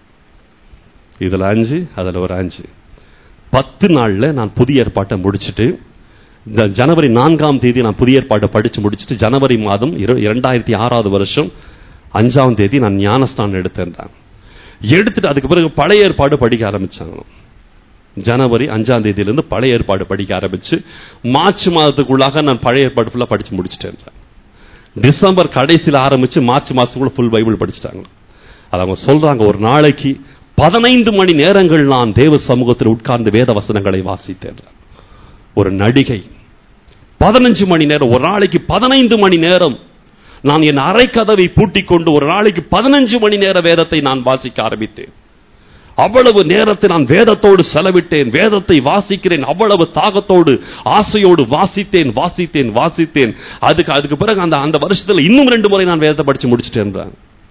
இதுல அஞ்சு அதுல ஒரு அஞ்சு பத்து நாள்ல நான் புதிய ஏற்பாட்டை முடிச்சிட்டு இந்த ஜனவரி நான்காம் தேதி நான் புதிய ஏற்பாட்டை படிச்சு முடிச்சிட்டு ஜனவரி மாதம் இரு- இரண்டாயிரத்தி ஆறாவது வருஷம் அஞ்சாம் தேதி நான் ஞானஸ்தானம் எடுத்திருந்தேன் எடுத்துட்டு அதுக்கு பிறகு பழைய ஏற்பாடு படிக்க ஆரம்பிச்சாங்க ஜனவரி அஞ்சாம் தேதியிலிருந்து பழைய ஏற்பாடு படிக்க ஆரம்பிச்சு மார்ச் மாதத்துக்குள்ளாக நான் பழைய ஏற்பாடு ஃபுல்லா படிச்சு முடிச்சிட்டேன் டிசம்பர் கடைசியில் ஆரம்பிச்சு மார்ச் மாசத்துக்குள்ள ஃபுல் பைபிள் படிச்சிட்டாங்க அது அவங்க சொல்றாங்க ஒரு நாளைக்கு பதினைந்து மணி நேரங்கள் நான் தேவ சமூகத்தில் உட்கார்ந்து வேத வசனங்களை வாசித்தேன் ஒரு நடிகை பதினஞ்சு மணி நேரம் ஒரு நாளைக்கு பதினைந்து மணி நேரம் நான் என் அரைக்கதவை பூட்டிக் கொண்டு ஒரு நாளைக்கு பதினஞ்சு மணி நேர வேதத்தை நான் வாசிக்க ஆரம்பித்தேன் அவ்வளவு நேரத்தை நான் வேதத்தோடு செலவிட்டேன் வேதத்தை வாசிக்கிறேன் அவ்வளவு தாகத்தோடு ஆசையோடு வாசித்தேன் வாசித்தேன் வாசித்தேன் அதுக்கு அதுக்கு பிறகு அந்த அந்த வருஷத்துல இன்னும் ரெண்டு முறை நான் வேதத்தை படிச்சு முடிச்சிட்டேன்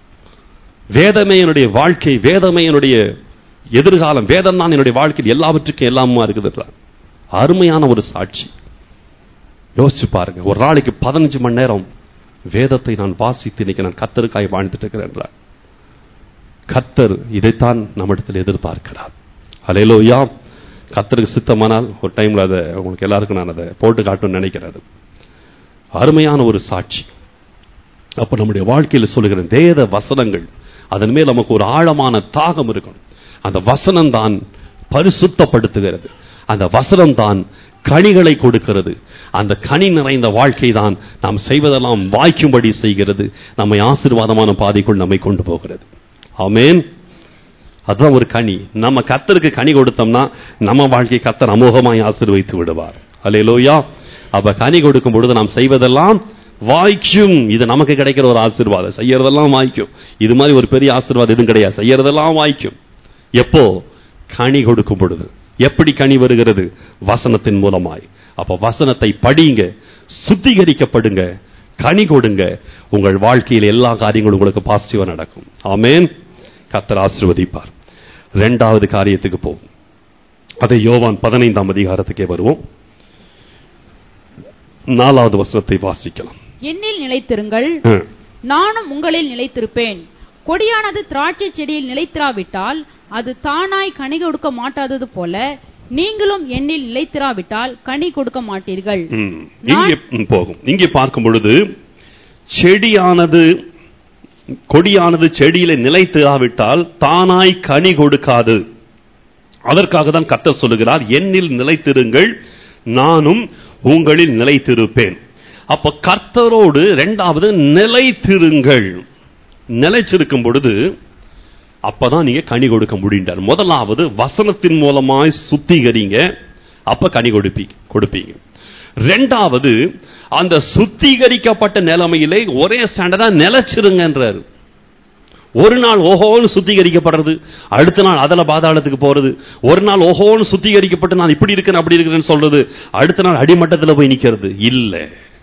வேதமே என்னுடைய வாழ்க்கை வேதமே என்னுடைய எதிர்காலம் வேதம் தான் என்னுடைய வாழ்க்கையில் எல்லாவற்றுக்கும் எல்லாமா இருக்குது அருமையான ஒரு சாட்சி யோசிச்சு பாருங்க ஒரு நாளைக்கு பதினஞ்சு மணி நேரம் வேதத்தை நான் வாசித்து இன்னைக்கு நான் கத்தருக்காய் வாழ்ந்துட்டு இருக்கிறேன் என்றார். கர்த்தர் இதைத்தான் நம்மிடத்தில் எதிர்பார்க்கிறார் அலையிலோயா கர்த்தருக்கு சித்தமானால் ஒரு டைம்ல அதை உங்களுக்கு எல்லாருக்கும் நான் அதை போட்டு காட்டணும்னு நினைக்கிறது அருமையான ஒரு சாட்சி அப்ப நம்முடைய வாழ்க்கையில் சொல்லுகிற வேத வசனங்கள் அதன் மேல் நமக்கு ஒரு ஆழமான தாகம் இருக்கணும் அந்த வசனம் தான் பரிசுத்தப்படுத்துகிறது அந்த வசனம் தான் கனிகளை கொடுக்கிறது அந்த கனி நிறைந்த வாழ்க்கை தான் நாம் செய்வதெல்லாம் வாய்க்கும்படி செய்கிறது நம்மை ஆசீர்வாதமான பாதைக்குள் நம்மை கொண்டு போகிறது ஆமென் அதுதான் ஒரு கனி நம்ம கத்தருக்கு கனி கொடுத்தோம்னா நம்ம வாழ்க்கை கத்தர் அமோகமாய் ஆசீர்வைத்து விடுவார் அல்லேலூயா அப்ப கனி கொடுக்கும் பொழுது நாம் செய்வதெல்லாம் வாய்க்கும் இது நமக்கு கிடைக்கிற ஒரு ஆசீர்வாதம் செய்யறதெல்லாம் வாய்க்கும் இது மாதிரி ஒரு பெரிய ஆசீர்வாதம் எதுவும் கிடையாது செய்யறதெல்லாம் வாய்க்கும் எப்போ கனி கொடுக்கும் பொழுது எப்படி கனி வருகிறது வசனத்தின் மூலமாய் அப்ப வசனத்தை படிங்க சுத்திகரிக்கப்படுங்க கனி கொடுங்க உங்கள் வாழ்க்கையில் எல்லா காரியங்களும் உங்களுக்கு பாசிட்டிவா நடக்கும் ஆமென் கர்த்தர் ஆசீர்வதிப்பார் இரண்டாவது காரியத்துக்கு போவோம் அதை யோவான் பதினைந்தாம் அதிகாரத்துக்கே வருவோம் நாலாவது வசனத்தை வாசிக்கலாம் என்னில் நிலைத்திருங்கள் ம். நானும் உங்களில் நிலைத்திருப்பேன் கொடியானது திராட்சை செடியில் நிலைத்திராவிட்டால் அது தானாய் கனி கொடுக்க மாட்டாதது போல நீங்களும் என்னில் நிலைத்திராவிட்டால் கனி கொடுக்க மாட்டீர்கள் ம். இங்கே ம், போகும் இங்கே பார்க்கும் பொழுது செடியானது கொடியானது செடியில நிலைத்திராவிட்டால் தானாய் கனி கொடுக்காது அதற்காக தான் கர்த்தர் சொல்லுகிறார் என்னில் நிலைத்திருங்கள் நானும் உங்களில் நிலைத்திருப்பேன் அப்ப கர்த்தரோடு இரண்டாவது நிலைத்திருங்கள் நிலைச்சிருக்கும் பொழுது அப்பதான் நீங்க கனி கொடுக்க முடிந்தார் முதலாவது வசனத்தின் மூலமாய் சுத்திகரிங்க அப்ப கனி கொடுப்பீங்க கொடுப்பீங்க ரெண்டாவது அந்த சுத்திகரிக்கப்பட்ட நிலைமையிலே ஒரே ஸ்டாண்டர்டா நிலைச்சிருங்கன்றாரு ஒரு நாள் ஓஹோன்னு சுத்திகரிக்கப்படுறது அடுத்த நாள் அதல பாதாளத்துக்கு போறது ஒரு நாள் ஓஹோன்னு சுத்திகரிக்கப்பட்டு நான் இப்படி இருக்கிறேன் அப்படி இருக்கிறேன்னு சொல்றது அடுத்த நாள் அடிமட்டத்தில் போய் நிக்கிறது இல்ல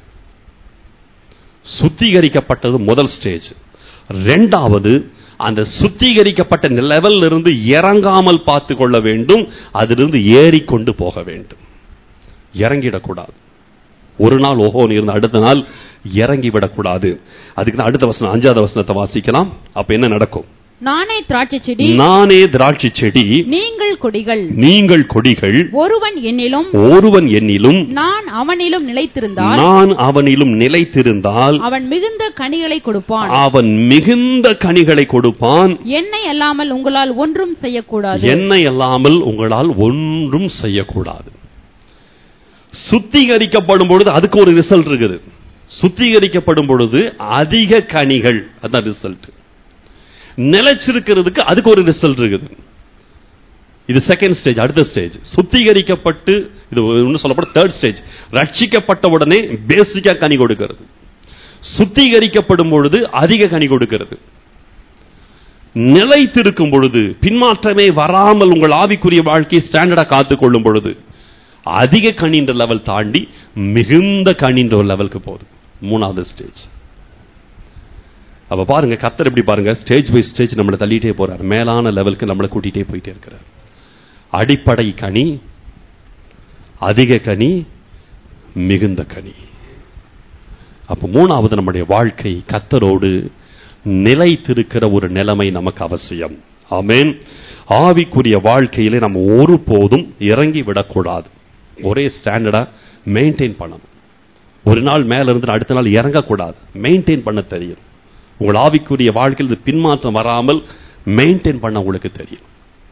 சுத்திகரிக்கப்பட்டது முதல் ஸ்டேஜ் ரெண்டாவது அந்த சுத்திகரிக்கப்பட்ட லெவல்ல இருந்து இறங்காமல் பார்த்து கொள்ள வேண்டும் அதிலிருந்து ஏறிக்கொண்டு போக வேண்டும் இறங்கிடக்கூடாது ஒரு நாள் ஓஹோன்னு இருந்து அடுத்த நாள் இறங்கி விடக்கூடாது அதுக்கு தான் அடுத்த வசனம் அஞ்சாவது வசனத்தை வாசிக்கலாம் அப்ப என்ன நடக்கும் நானே திராட்சை செடி நானே திராட்சை செடி நீங்கள் கொடிகள் நீங்கள் கொடிகள் ஒருவன் என்னிலும் ஒருவன் என்னிலும் நான் அவனிலும் நிலைத்திருந்தால் நான் அவனிலும் நிலைத்திருந்தால் அவன் மிகுந்த கனிகளை கொடுப்பான் அவன் மிகுந்த கனிகளை கொடுப்பான் என்னை அல்லாமல் உங்களால் ஒன்றும் செய்யக்கூடாது என்னை அல்லாமல் உங்களால் ஒன்றும் செய்யக்கூடாது சுத்திகரிக்கப்படும் பொழுது அதுக்கு ஒரு ரிசல்ட் இருக்குது சுத்திகரிக்கப்படும் பொழுது அதிக கனிகள் அதான் ரிசல்ட் நிலைச்சிருக்கிறதுக்கு அதுக்கு ஒரு ரிசல்ட் இருக்குது இது செகண்ட் ஸ்டேஜ் அடுத்த ஸ்டேஜ் சுத்திகரிக்கப்பட்டு இது இன்னும் சொல்லப்பட தேர்ட் ஸ்டேஜ் ரட்சிக்கப்பட்ட உடனே பேசிக்கா கனி கொடுக்கிறது சுத்திகரிக்கப்படும் பொழுது அதிக கனி கொடுக்கிறது நிலைத்திருக்கும் பொழுது பின்மாற்றமே வராமல் உங்கள் ஆவிக்குரிய வாழ்க்கையை ஸ்டாண்டர்டா காத்துக் கொள்ளும் பொழுது அதிக கனின்ற லெவல் தாண்டி மிகுந்த கனின்ற ஒரு லெவலுக்கு போகுது மூணாவது ஸ்டேஜ் அப்ப பாருங்க கத்தர் எப்படி பாருங்க ஸ்டேஜ் பை ஸ்டேஜ் நம்மளை தள்ளிட்டே போறார் மேலான லெவலுக்கு நம்மளை கூட்டிட்டே போயிட்டே இருக்கிறார் அடிப்படை கனி அதிக கனி மிகுந்த கனி அப்ப மூணாவது நம்முடைய வாழ்க்கை கத்தரோடு நிலைத்திருக்கிற ஒரு நிலைமை நமக்கு அவசியம் ஆமென் ஆவிக்குரிய வாழ்க்கையிலே நம்ம ஒருபோதும் இறங்கி விடக்கூடாது ஒரே ஸ்டாண்டர்டா மெயின்டைன் பண்ணணும் ஒரு நாள் மேல இருந்து அடுத்த நாள் இறங்கக்கூடாது மெயின்டைன் பண்ண தெரியும் உங்கள் ஆவிக்குரிய வாழ்க்கையில் இது பின்மாற்றம் வராமல் மெயின்டைன் பண்ண உங்களுக்கு தெரியும்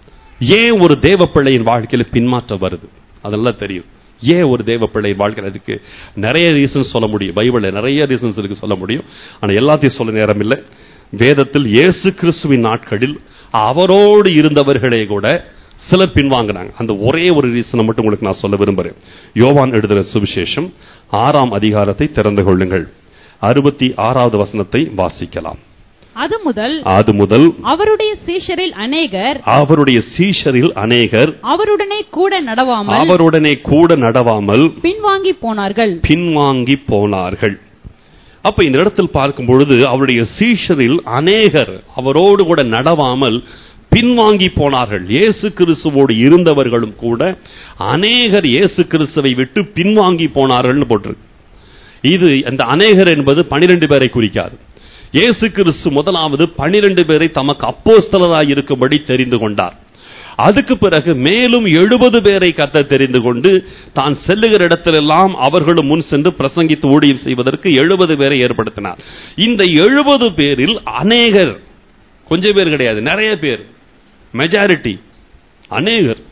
ஏன் ஒரு தேவ பிள்ளையின் வாழ்க்கையில பின்மாற்றம் வருது அதெல்லாம் தெரியும் ஏன் ஒரு தேவ பிள்ளையின் வாழ்க்கையில் அதுக்கு நிறைய ரீசன்ஸ் சொல்ல முடியும் பைபிள்ல நிறைய ரீசன்ஸ் இருக்கு சொல்ல முடியும் ஆனா எல்லாத்தையும் சொல்ல நேரம் இல்லை வேதத்தில் இயேசு கிறிஸ்துவின் நாட்களில் அவரோடு இருந்தவர்களே கூட சிலர் பின்வாங்கினாங்க அந்த ஒரே ஒரு ரீசனை மட்டும் உங்களுக்கு நான் சொல்ல விரும்புறேன் யோவான் எழுதுகிற சுவிசேஷம் ஆறாம் அதிகாரத்தை திறந்து கொள்ளுங்கள் அறுபத்தி ஆறாவது வசனத்தை வாசிக்கலாம் அது முதல் அது முதல் அவருடைய சீஷரில் அநேகர் அவருடைய சீஷரில் அநேகர் அவருடனே கூட நடவாமல் அவருடனே கூட நடவாமல் பின்வாங்கி போனார்கள் பின்வாங்கி போனார்கள் அப்ப இந்த இடத்தில் பார்க்கும் பொழுது அவருடைய சீஷரில் அநேகர் அவரோடு கூட நடவாமல் பின்வாங்கி போனார்கள் இயேசு கிறிஸ்துவோடு இருந்தவர்களும் கூட அநேகர் இயேசு கிறிஸ்துவை விட்டு பின்வாங்கி போனார்கள்னு போட்டிருக்கு இது அந்த அநேகர் என்பது பனிரெண்டு பேரை குறிக்காது இயேசு கிறிஸ்து முதலாவது பனிரெண்டு பேரை தமக்கு அப்போஸ்தலராய் இருக்கும்படி தெரிந்து கொண்டார் அதுக்கு பிறகு மேலும் எழுபது பேரை கத்த தெரிந்து கொண்டு தான் செல்லுகிற இடத்திலெல்லாம் அவர்களும் முன் சென்று பிரசங்கித்து ஊழியம் செய்வதற்கு எழுபது பேரை ஏற்படுத்தினார் இந்த எழுபது பேரில் அநேகர் கொஞ்சம் பேர் கிடையாது நிறைய பேர் மெஜாரிட்டி அநேகர்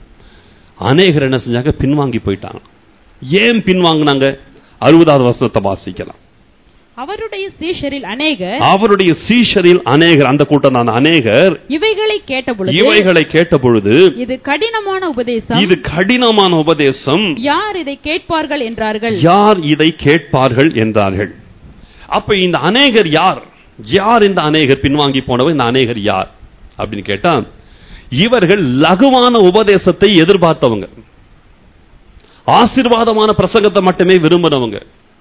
அநேகர் என்ன செஞ்சாங்க பின்வாங்கி போயிட்டாங்க ஏன் பின்வாங்கினாங்க அறுபதாவது வசனத்தை வாசிக்கலாம் அவருடைய சீஷரில் அநேகர் அவருடைய சீஷரில் அநேகர் அந்த கூட்டம் தான் அநேகர் இவைகளை கேட்டபொழுது இவைகளை கேட்ட பொழுது இது கடினமான உபதேசம் இது கடினமான உபதேசம் யார் இதை கேட்பார்கள் என்றார்கள் யார் இதை கேட்பார்கள் என்றார்கள் அப்ப இந்த அநேகர் யார் யார் இந்த அநேகர் பின்வாங்கி போனவர் இந்த அநேகர் யார் அப்படின்னு கேட்டா இவர்கள் லகுவான உபதேசத்தை எதிர்பார்த்தவங்க ஆசீர்வாதமான பிரசங்கத்தை மட்டுமே விரும்பினவங்க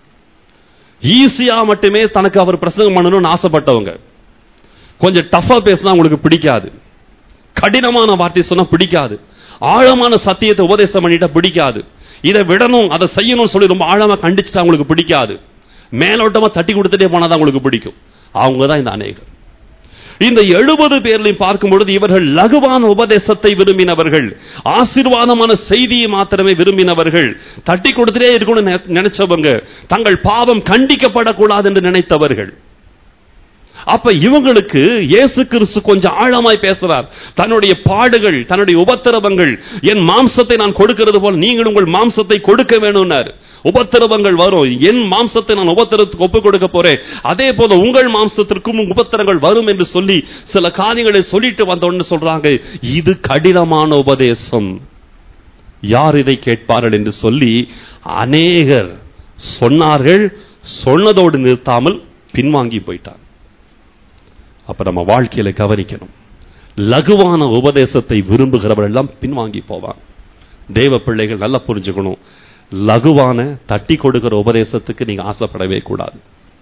ஈஸியா மட்டுமே தனக்கு அவர் பிரசங்கம் பண்ணணும்னு ஆசைப்பட்டவங்க கொஞ்சம் டஃபா பேசினா உங்களுக்கு பிடிக்காது கடினமான வார்த்தை சொன்னா பிடிக்காது ஆழமான சத்தியத்தை உபதேசம் பண்ணிட்டா பிடிக்காது இதை விடணும் அதை செய்யணும்னு சொல்லி ரொம்ப ஆழமா கண்டிச்சுட்டா உங்களுக்கு பிடிக்காது மேலோட்டமா தட்டி கொடுத்துட்டே போனாதான் உங்களுக்கு பிடிக்கும் அவங்க தான் இந்த அநேகர் இந்த எழுபது பேர்லையும் பார்க்கும் பொழுது இவர்கள் லகுவான உபதேசத்தை விரும்பினவர்கள் ஆசீர்வாதமான செய்தியை மாத்திரமே விரும்பினவர்கள் தட்டி கொடுத்துட்டே இருக்கணும்னு நினை- நினைச்சவங்க தங்கள் பாவம் கண்டிக்கப்படக்கூடாது என்று நினைத்தவர்கள் அப்ப இவங்களுக்கு இயேசு கிறிஸ்து கொஞ்சம் ஆழமாய் பேசுறார் தன்னுடைய பாடுகள் தன்னுடைய உபத்திரவங்கள் என் மாம்சத்தை நான் கொடுக்கிறது போல் நீங்கள் உங்கள் மாம்சத்தை கொடுக்க வேணும்னார் உபத்திரவங்கள் வரும் என் மாம்சத்தை நான் உபத்திரத்துக்கு ஒப்புக் கொடுக்க போறேன் அதே போல உங்கள் மாம்சத்திற்கும் உபத்திரங்கள் வரும் என்று சொல்லி சில காரியங்களை சொல்லிட்டு வந்தோன்னு சொல்றாங்க இது கடினமான உபதேசம் யார் இதை கேட்பார்கள் என்று சொல்லி அநேகர் சொன்னார்கள் சொன்னதோடு நிறுத்தாமல் பின்வாங்கி போயிட்டார் அப்ப நம்ம வாழ்க்கையில கவனிக்கணும் லகுவான உபதேசத்தை விரும்புகிறவர்கள் எல்லாம் பின்வாங்கி போவாங்க தேவ பிள்ளைகள் நல்லா புரிஞ்சுக்கணும் லகுவான தட்டி கொடுக்கிற உபதேசத்துக்கு நீங்க ஆசைப்படவே கூடாது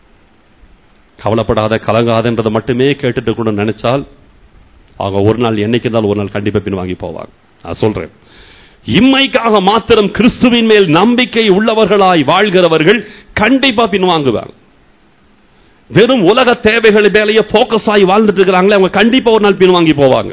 கவலைப்படாத கலங்காதன்றதை மட்டுமே கேட்டுட்டு கூட நினைச்சால் அவங்க ஒரு நாள் என்னைக்கு இருந்தாலும் ஒரு நாள் கண்டிப்பா பின்வாங்கி போவாங்க நான் சொல்றேன் இம்மைக்காக மாத்திரம் கிறிஸ்துவின் மேல் நம்பிக்கை உள்ளவர்களாய் வாழ்கிறவர்கள் கண்டிப்பா பின்வாங்குவாங்க வெறும் உலக தேவைகள் மேலேயே போக்கஸ் ஆகி வாழ்ந்துட்டு இருக்கிறாங்களே அவங்க கண்டிப்பா ஒரு நாள் பின்வாங்கி போவாங்க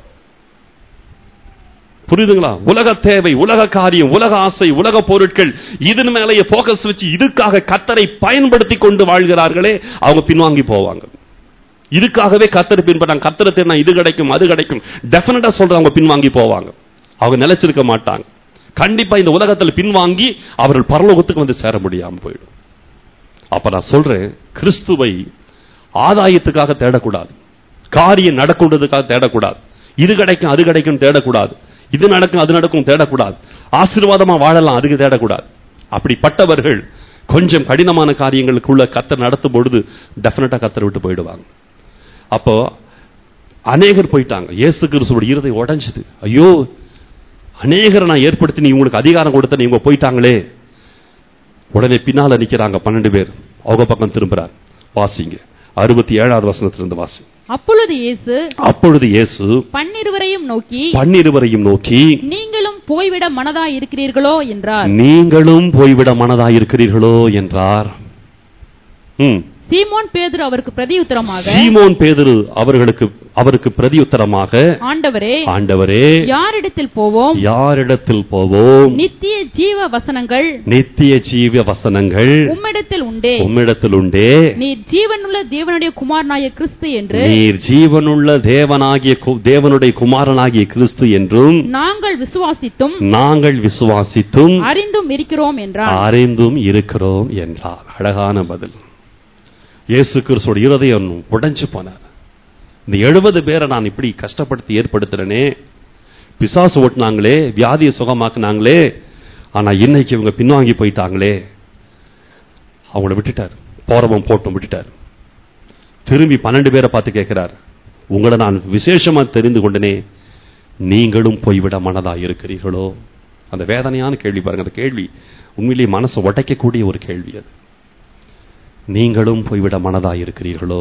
புரியுதுங்களா உலக தேவை உலக காரியம் உலக ஆசை உலக பொருட்கள் இதன் மேலேயே போக்கஸ் வச்சு இதுக்காக கத்தரை பயன்படுத்தி கொண்டு வாழ்கிறார்களே அவங்க பின்வாங்கி போவாங்க இதுக்காகவே கத்தர் பின்பற்றாங்க கத்தரை தேடினா இது கிடைக்கும் அது கிடைக்கும் டெஃபினட்டா சொல்றவங்க பின்வாங்கி போவாங்க அவங்க நிலைச்சிருக்க மாட்டாங்க கண்டிப்பா இந்த உலகத்தில் பின்வாங்கி அவர்கள் பரலோகத்துக்கு வந்து சேர முடியாம போயிடும் அப்ப நான் சொல்றேன் கிறிஸ்துவை ஆதாயத்துக்காக தேடக்கூடாது காரியம் நடக்குன்றதுக்காக தேடக்கூடாது இது கிடைக்கும் அது கிடைக்கும் தேடக்கூடாது இது நடக்கும் அது நடக்கும் தேடக்கூடாது ஆசீர்வாதமா வாழலாம் அதுக்கு தேடக்கூடாது அப்படிப்பட்டவர்கள் கொஞ்சம் கடினமான காரியங்களுக்குள்ள கத்தர் நடத்தும் பொழுது டெஃபினட்டா கத்தர் விட்டு போயிடுவாங்க அப்போ அநேகர் போயிட்டாங்க இயேசு கிறிஸ்துவோட இருதை உடைஞ்சது ஐயோ அநேகரை நான் ஏற்படுத்தி நீ உங்களுக்கு அதிகாரம் கொடுத்த நீங்க போயிட்டாங்களே உடனே பின்னால நிக்கிறாங்க பன்னெண்டு பேர் அவங்க பக்கம் திரும்புறார் வாசிங்க அறுபத்தி ஏழாவது வசனத்திலிருந்து வாசி அப்பொழுது இயேசு அப்பொழுது இயேசு பன்னிருவரையும் நோக்கி பன்னிருவரையும் நோக்கி நீங்களும் போய்விட மனதா இருக்கிறீர்களோ என்றார் நீங்களும் போய்விட மனதாயிருக்கிறீர்களோ என்றார் ம். சீமோன் பேதுரு அவருக்கு பிரதியுத்தரமாக சீமோன் பேதுரு அவர்களுக்கு அவருக்கு பிரதியுத்தரமாக ஆண்டவரே ஆண்டவரே யாரிடத்தில் போவோம் யாரிடத்தில் போவோம் நித்திய ஜீவ வசனங்கள் நித்திய ஜீவ வசனங்கள் உம்மிடத்தில் உண்டே உம்மிடத்தில் உண்டே நீர் ஜீவனுள்ள தேவனுடைய குமாரனாய கிறிஸ்து என்று நீர் ஜீவனுள்ள தேவனாகிய கு- தேவனுடைய குமாரனாகிய கிறிஸ்து என்றும் நாங்கள் விசுவாசித்தும் நாங்கள் விசுவாசித்தும் அறிந்தும் இருக்கிறோம் என்றார் அறிந்தும் இருக்கிறோம் என்றார் அழகான பதில் இயேசு கிறிஸ்துவோட இருதயம் உடைஞ்சு போனார் இந்த எழுபது பேரை நான் இப்படி கஷ்டப்படுத்தி ஏற்படுத்துறேனே பிசாசு ஓட்டுனாங்களே வியாதியை சுகமாக்குனாங்களே ஆனா இன்னைக்கு இவங்க பின்வாங்கி போயிட்டாங்களே அவங்கள விட்டுட்டார் போறவன் போட்டும் விட்டுட்டார் திரும்பி பன்னெண்டு பேரை பார்த்து கேட்கிறார் உங்களை நான் விசேஷமா தெரிந்து கொண்டனே நீங்களும் போய்விட மனதா இருக்கிறீர்களோ அந்த வேதனையான கேள்வி பாருங்க அந்த கேள்வி உண்மையிலேயே மனசை உடைக்கக்கூடிய ஒரு கேள்வி அது நீங்களும் போய்விட மனதா இருக்கிறீர்களோ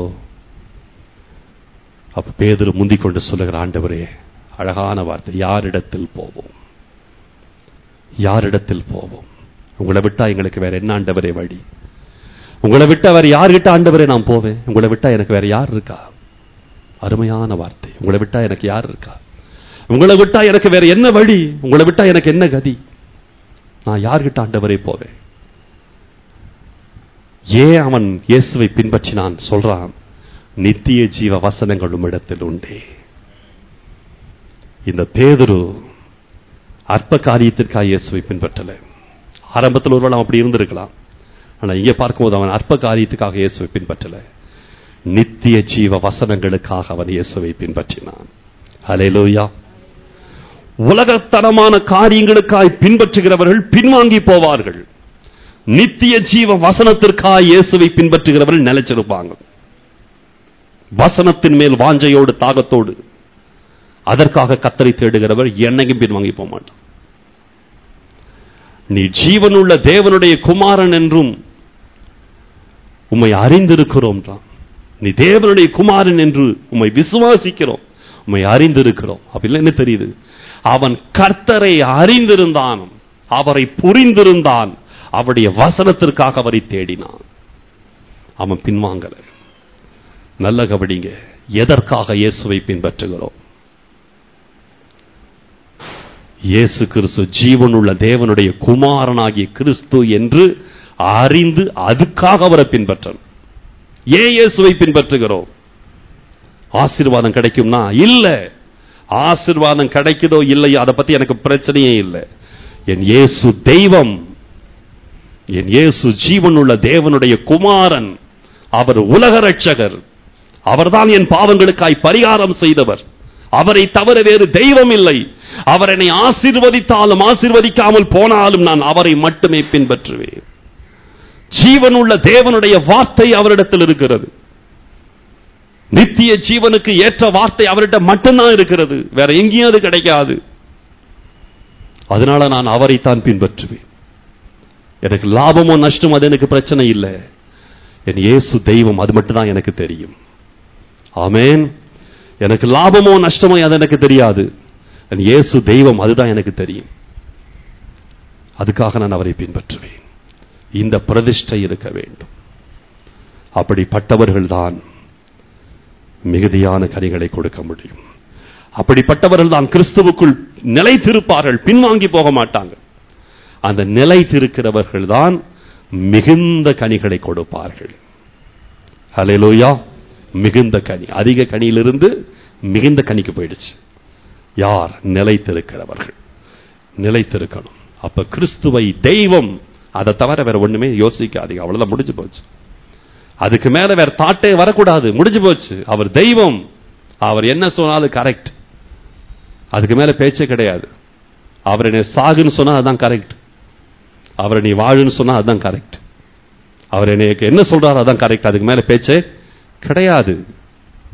அப்ப பேதுரு முந்திக் கொண்டு சொல்லுகிற ஆண்டவரே அழகான வார்த்தை யாரிடத்தில் போவோம் யாரிடத்தில் போவோம் உங்களை விட்டா எங்களுக்கு வேற என்ன ஆண்டவரே வழி உங்களை விட்டா வேற யார்கிட்ட ஆண்டவரே நான் போவேன் உங்களை விட்டா எனக்கு வேற யார் இருக்கா அருமையான வார்த்தை உங்களை விட்டா எனக்கு யார் இருக்கா உங்களை விட்டா எனக்கு வேற என்ன வழி உங்களை விட்டா எனக்கு என்ன கதி நான் யார்கிட்ட ஆண்டவரே போவேன் ஏன் அவன் இயேசுவை பின்பற்றினான் சொல்றான் நித்திய ஜீவ வசனங்கள் உம்மிடத்தில் உண்டே இந்த பேதுரு அற்ப காரியத்திற்காக இயேசுவை பின்பற்றல ஆரம்பத்தில் ஒருவேளை அவன் அப்படி இருந்திருக்கலாம் ஆனா இங்க பார்க்கும்போது அவன் அற்ப காரியத்துக்காக இயேசுவை பின்பற்றல நித்திய ஜீவ வசனங்களுக்காக அவன் இயேசுவை பின்பற்றினான் ஹalleluya உலகத்தனமான காரியங்களுக்காய் பின்பற்றுகிறவர்கள் பின்வாங்கி போவார்கள் நித்திய ஜீவ வசனத்திற்காய் இயேசுவை பின்பற்றுகிறவர்கள் நிலைச்சிருப்பாங்க வசனத்தின் மேல் வாஞ்சையோடு தாகத்தோடு அதற்காக கத்தரை தேடுகிறவர் என்னைக்கும் பின்வாங்கி போக மாட்டான் நீ ஜீவனுள்ள தேவனுடைய குமாரன் என்றும் உம்மை அறிந்திருக்கிறோம் தான் நீ தேவனுடைய குமாரன் என்று உம்மை விசுவாசிக்கிறோம் உம்மை அறிந்திருக்கிறோம் அப்படின்னா என்ன தெரியுது அவன் கர்த்தரை அறிந்திருந்தான் அவரை புரிந்திருந்தான் அவருடைய வசனத்திற்காக அவரை தேடினான் அவன் பின்வாங்கல நல்ல கபடிங்க எதற்காக இயேசுவை பின்பற்றுகிறோம் இயேசு கிறிஸ்து ஜீவனுள்ள தேவனுடைய குமாரனாகிய கிறிஸ்து என்று அறிந்து அதுக்காக அவரை பின்பற்றணும் ஏன் இயேசுவை பின்பற்றுகிறோம் ஆசீர்வாதம் கிடைக்கும்னா இல்ல ஆசீர்வாதம் கிடைக்குதோ இல்லையோ அதை பத்தி எனக்கு பிரச்சனையே இல்லை என் இயேசு தெய்வம் என் இயேசு ஜீவனுள்ள தேவனுடைய குமாரன் அவர் உலக ரட்சகர் அவர்தான் என் பாவங்களுக்காய் பரிகாரம் செய்தவர் அவரை தவிர வேறு தெய்வம் இல்லை அவர் என்னை ஆசீர்வதித்தாலும் ஆசீர்வதிக்காமல் போனாலும் நான் அவரை மட்டுமே பின்பற்றுவேன் ஜீவனுள்ள தேவனுடைய வார்த்தை அவரிடத்தில் இருக்கிறது நித்திய ஜீவனுக்கு ஏற்ற வார்த்தை அவர்கிட்ட மட்டும்தான் இருக்கிறது வேற எங்கேயும் அது கிடைக்காது அதனால நான் அவரைத்தான் பின்பற்றுவேன் எனக்கு லாபமோ நஷ்டமோ அது எனக்கு பிரச்சனை இல்லை என் இயேசு தெய்வம் அது மட்டும்தான் எனக்கு தெரியும் ஆமென் எனக்கு லாபமோ நஷ்டமோ அது எனக்கு தெரியாது என் இயேசு தெய்வம் அதுதான் எனக்கு தெரியும் அதுக்காக நான் அவரை பின்பற்றுவேன் இந்த பிரதிஷ்டை இருக்க வேண்டும் அப்படிப்பட்டவர்கள் தான் மிகுதியான கனிகளை கொடுக்க முடியும் அப்படிப்பட்டவர்கள் தான் கிறிஸ்துவுக்குள் நிலைத்திருப்பார்கள் பின்வாங்கி போக மாட்டாங்க அந்த நிலைத்திருக்கிறவர்கள் தான் மிகுந்த கனிகளை கொடுப்பார்கள் ஹalleluya மிகுந்த கனி அதிக கனியிலிருந்து மிகுந்த கனிக்கு போயிடுச்சு யார் நிலைத்திருக்கிறவர்கள் நிலைத்திருக்கணும் அப்ப கிறிஸ்துவை தெய்வம் அதை தவிர வேற ஒண்ணுமே யோசிக்காதீங்க அவ்வளவுதான் முடிஞ்சு போச்சு அதுக்கு மேல வேற தாட்டே வரக்கூடாது முடிஞ்சு போச்சு அவர் தெய்வம் அவர் என்ன சொன்னாலும் கரெக்ட் அதுக்கு மேல பேச்சே கிடையாது அவர் என்னை சாகுன்னு சொன்னா அதுதான் கரெக்ட் அவரை நீ வாழுன்னு சொன்னா அதுதான் கரெக்ட் அவர் எனக்கு என்ன சொல்றாரு அதான் கரெக்ட் அதுக்கு மேல பேச்சே கிடையாது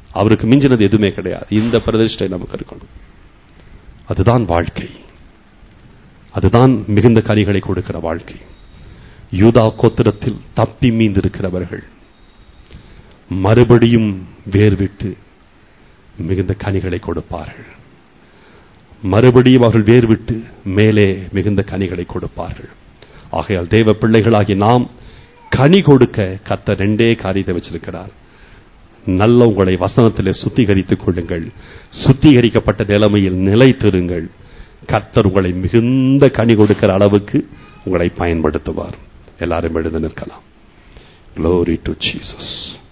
அவருக்கு மிஞ்சினது எதுவுமே கிடையாது இந்த பிரதிஷ்டை நமக்கு இருக்கணும் அதுதான் வாழ்க்கை அதுதான் மிகுந்த கனிகளை கொடுக்கிற வாழ்க்கை யூதா கோத்திரத்தில் தப்பி மீந்திருக்கிறவர்கள் மறுபடியும் வேர்விட்டு மிகுந்த கனிகளை கொடுப்பார்கள் மறுபடியும் அவர்கள் வேர்விட்டு மேலே மிகுந்த கனிகளை கொடுப்பார்கள் ஆகையால் தேவ பிள்ளைகளாகி நாம் கனி கொடுக்க கத்த ரெண்டே காரியத்தை வச்சிருக்கிறார் நல்ல உங்களை வசனத்திலே சுத்திகரித்துக் கொள்ளுங்கள் சுத்திகரிக்கப்பட்ட நிலைமையில் நிலைத்திருங்கள் கர்த்தர் உங்களை மிகுந்த கனி கொடுக்கிற அளவுக்கு உங்களை பயன்படுத்துவார் எல்லாரும் எழுந்து நிற்கலாம் Glory to Jesus.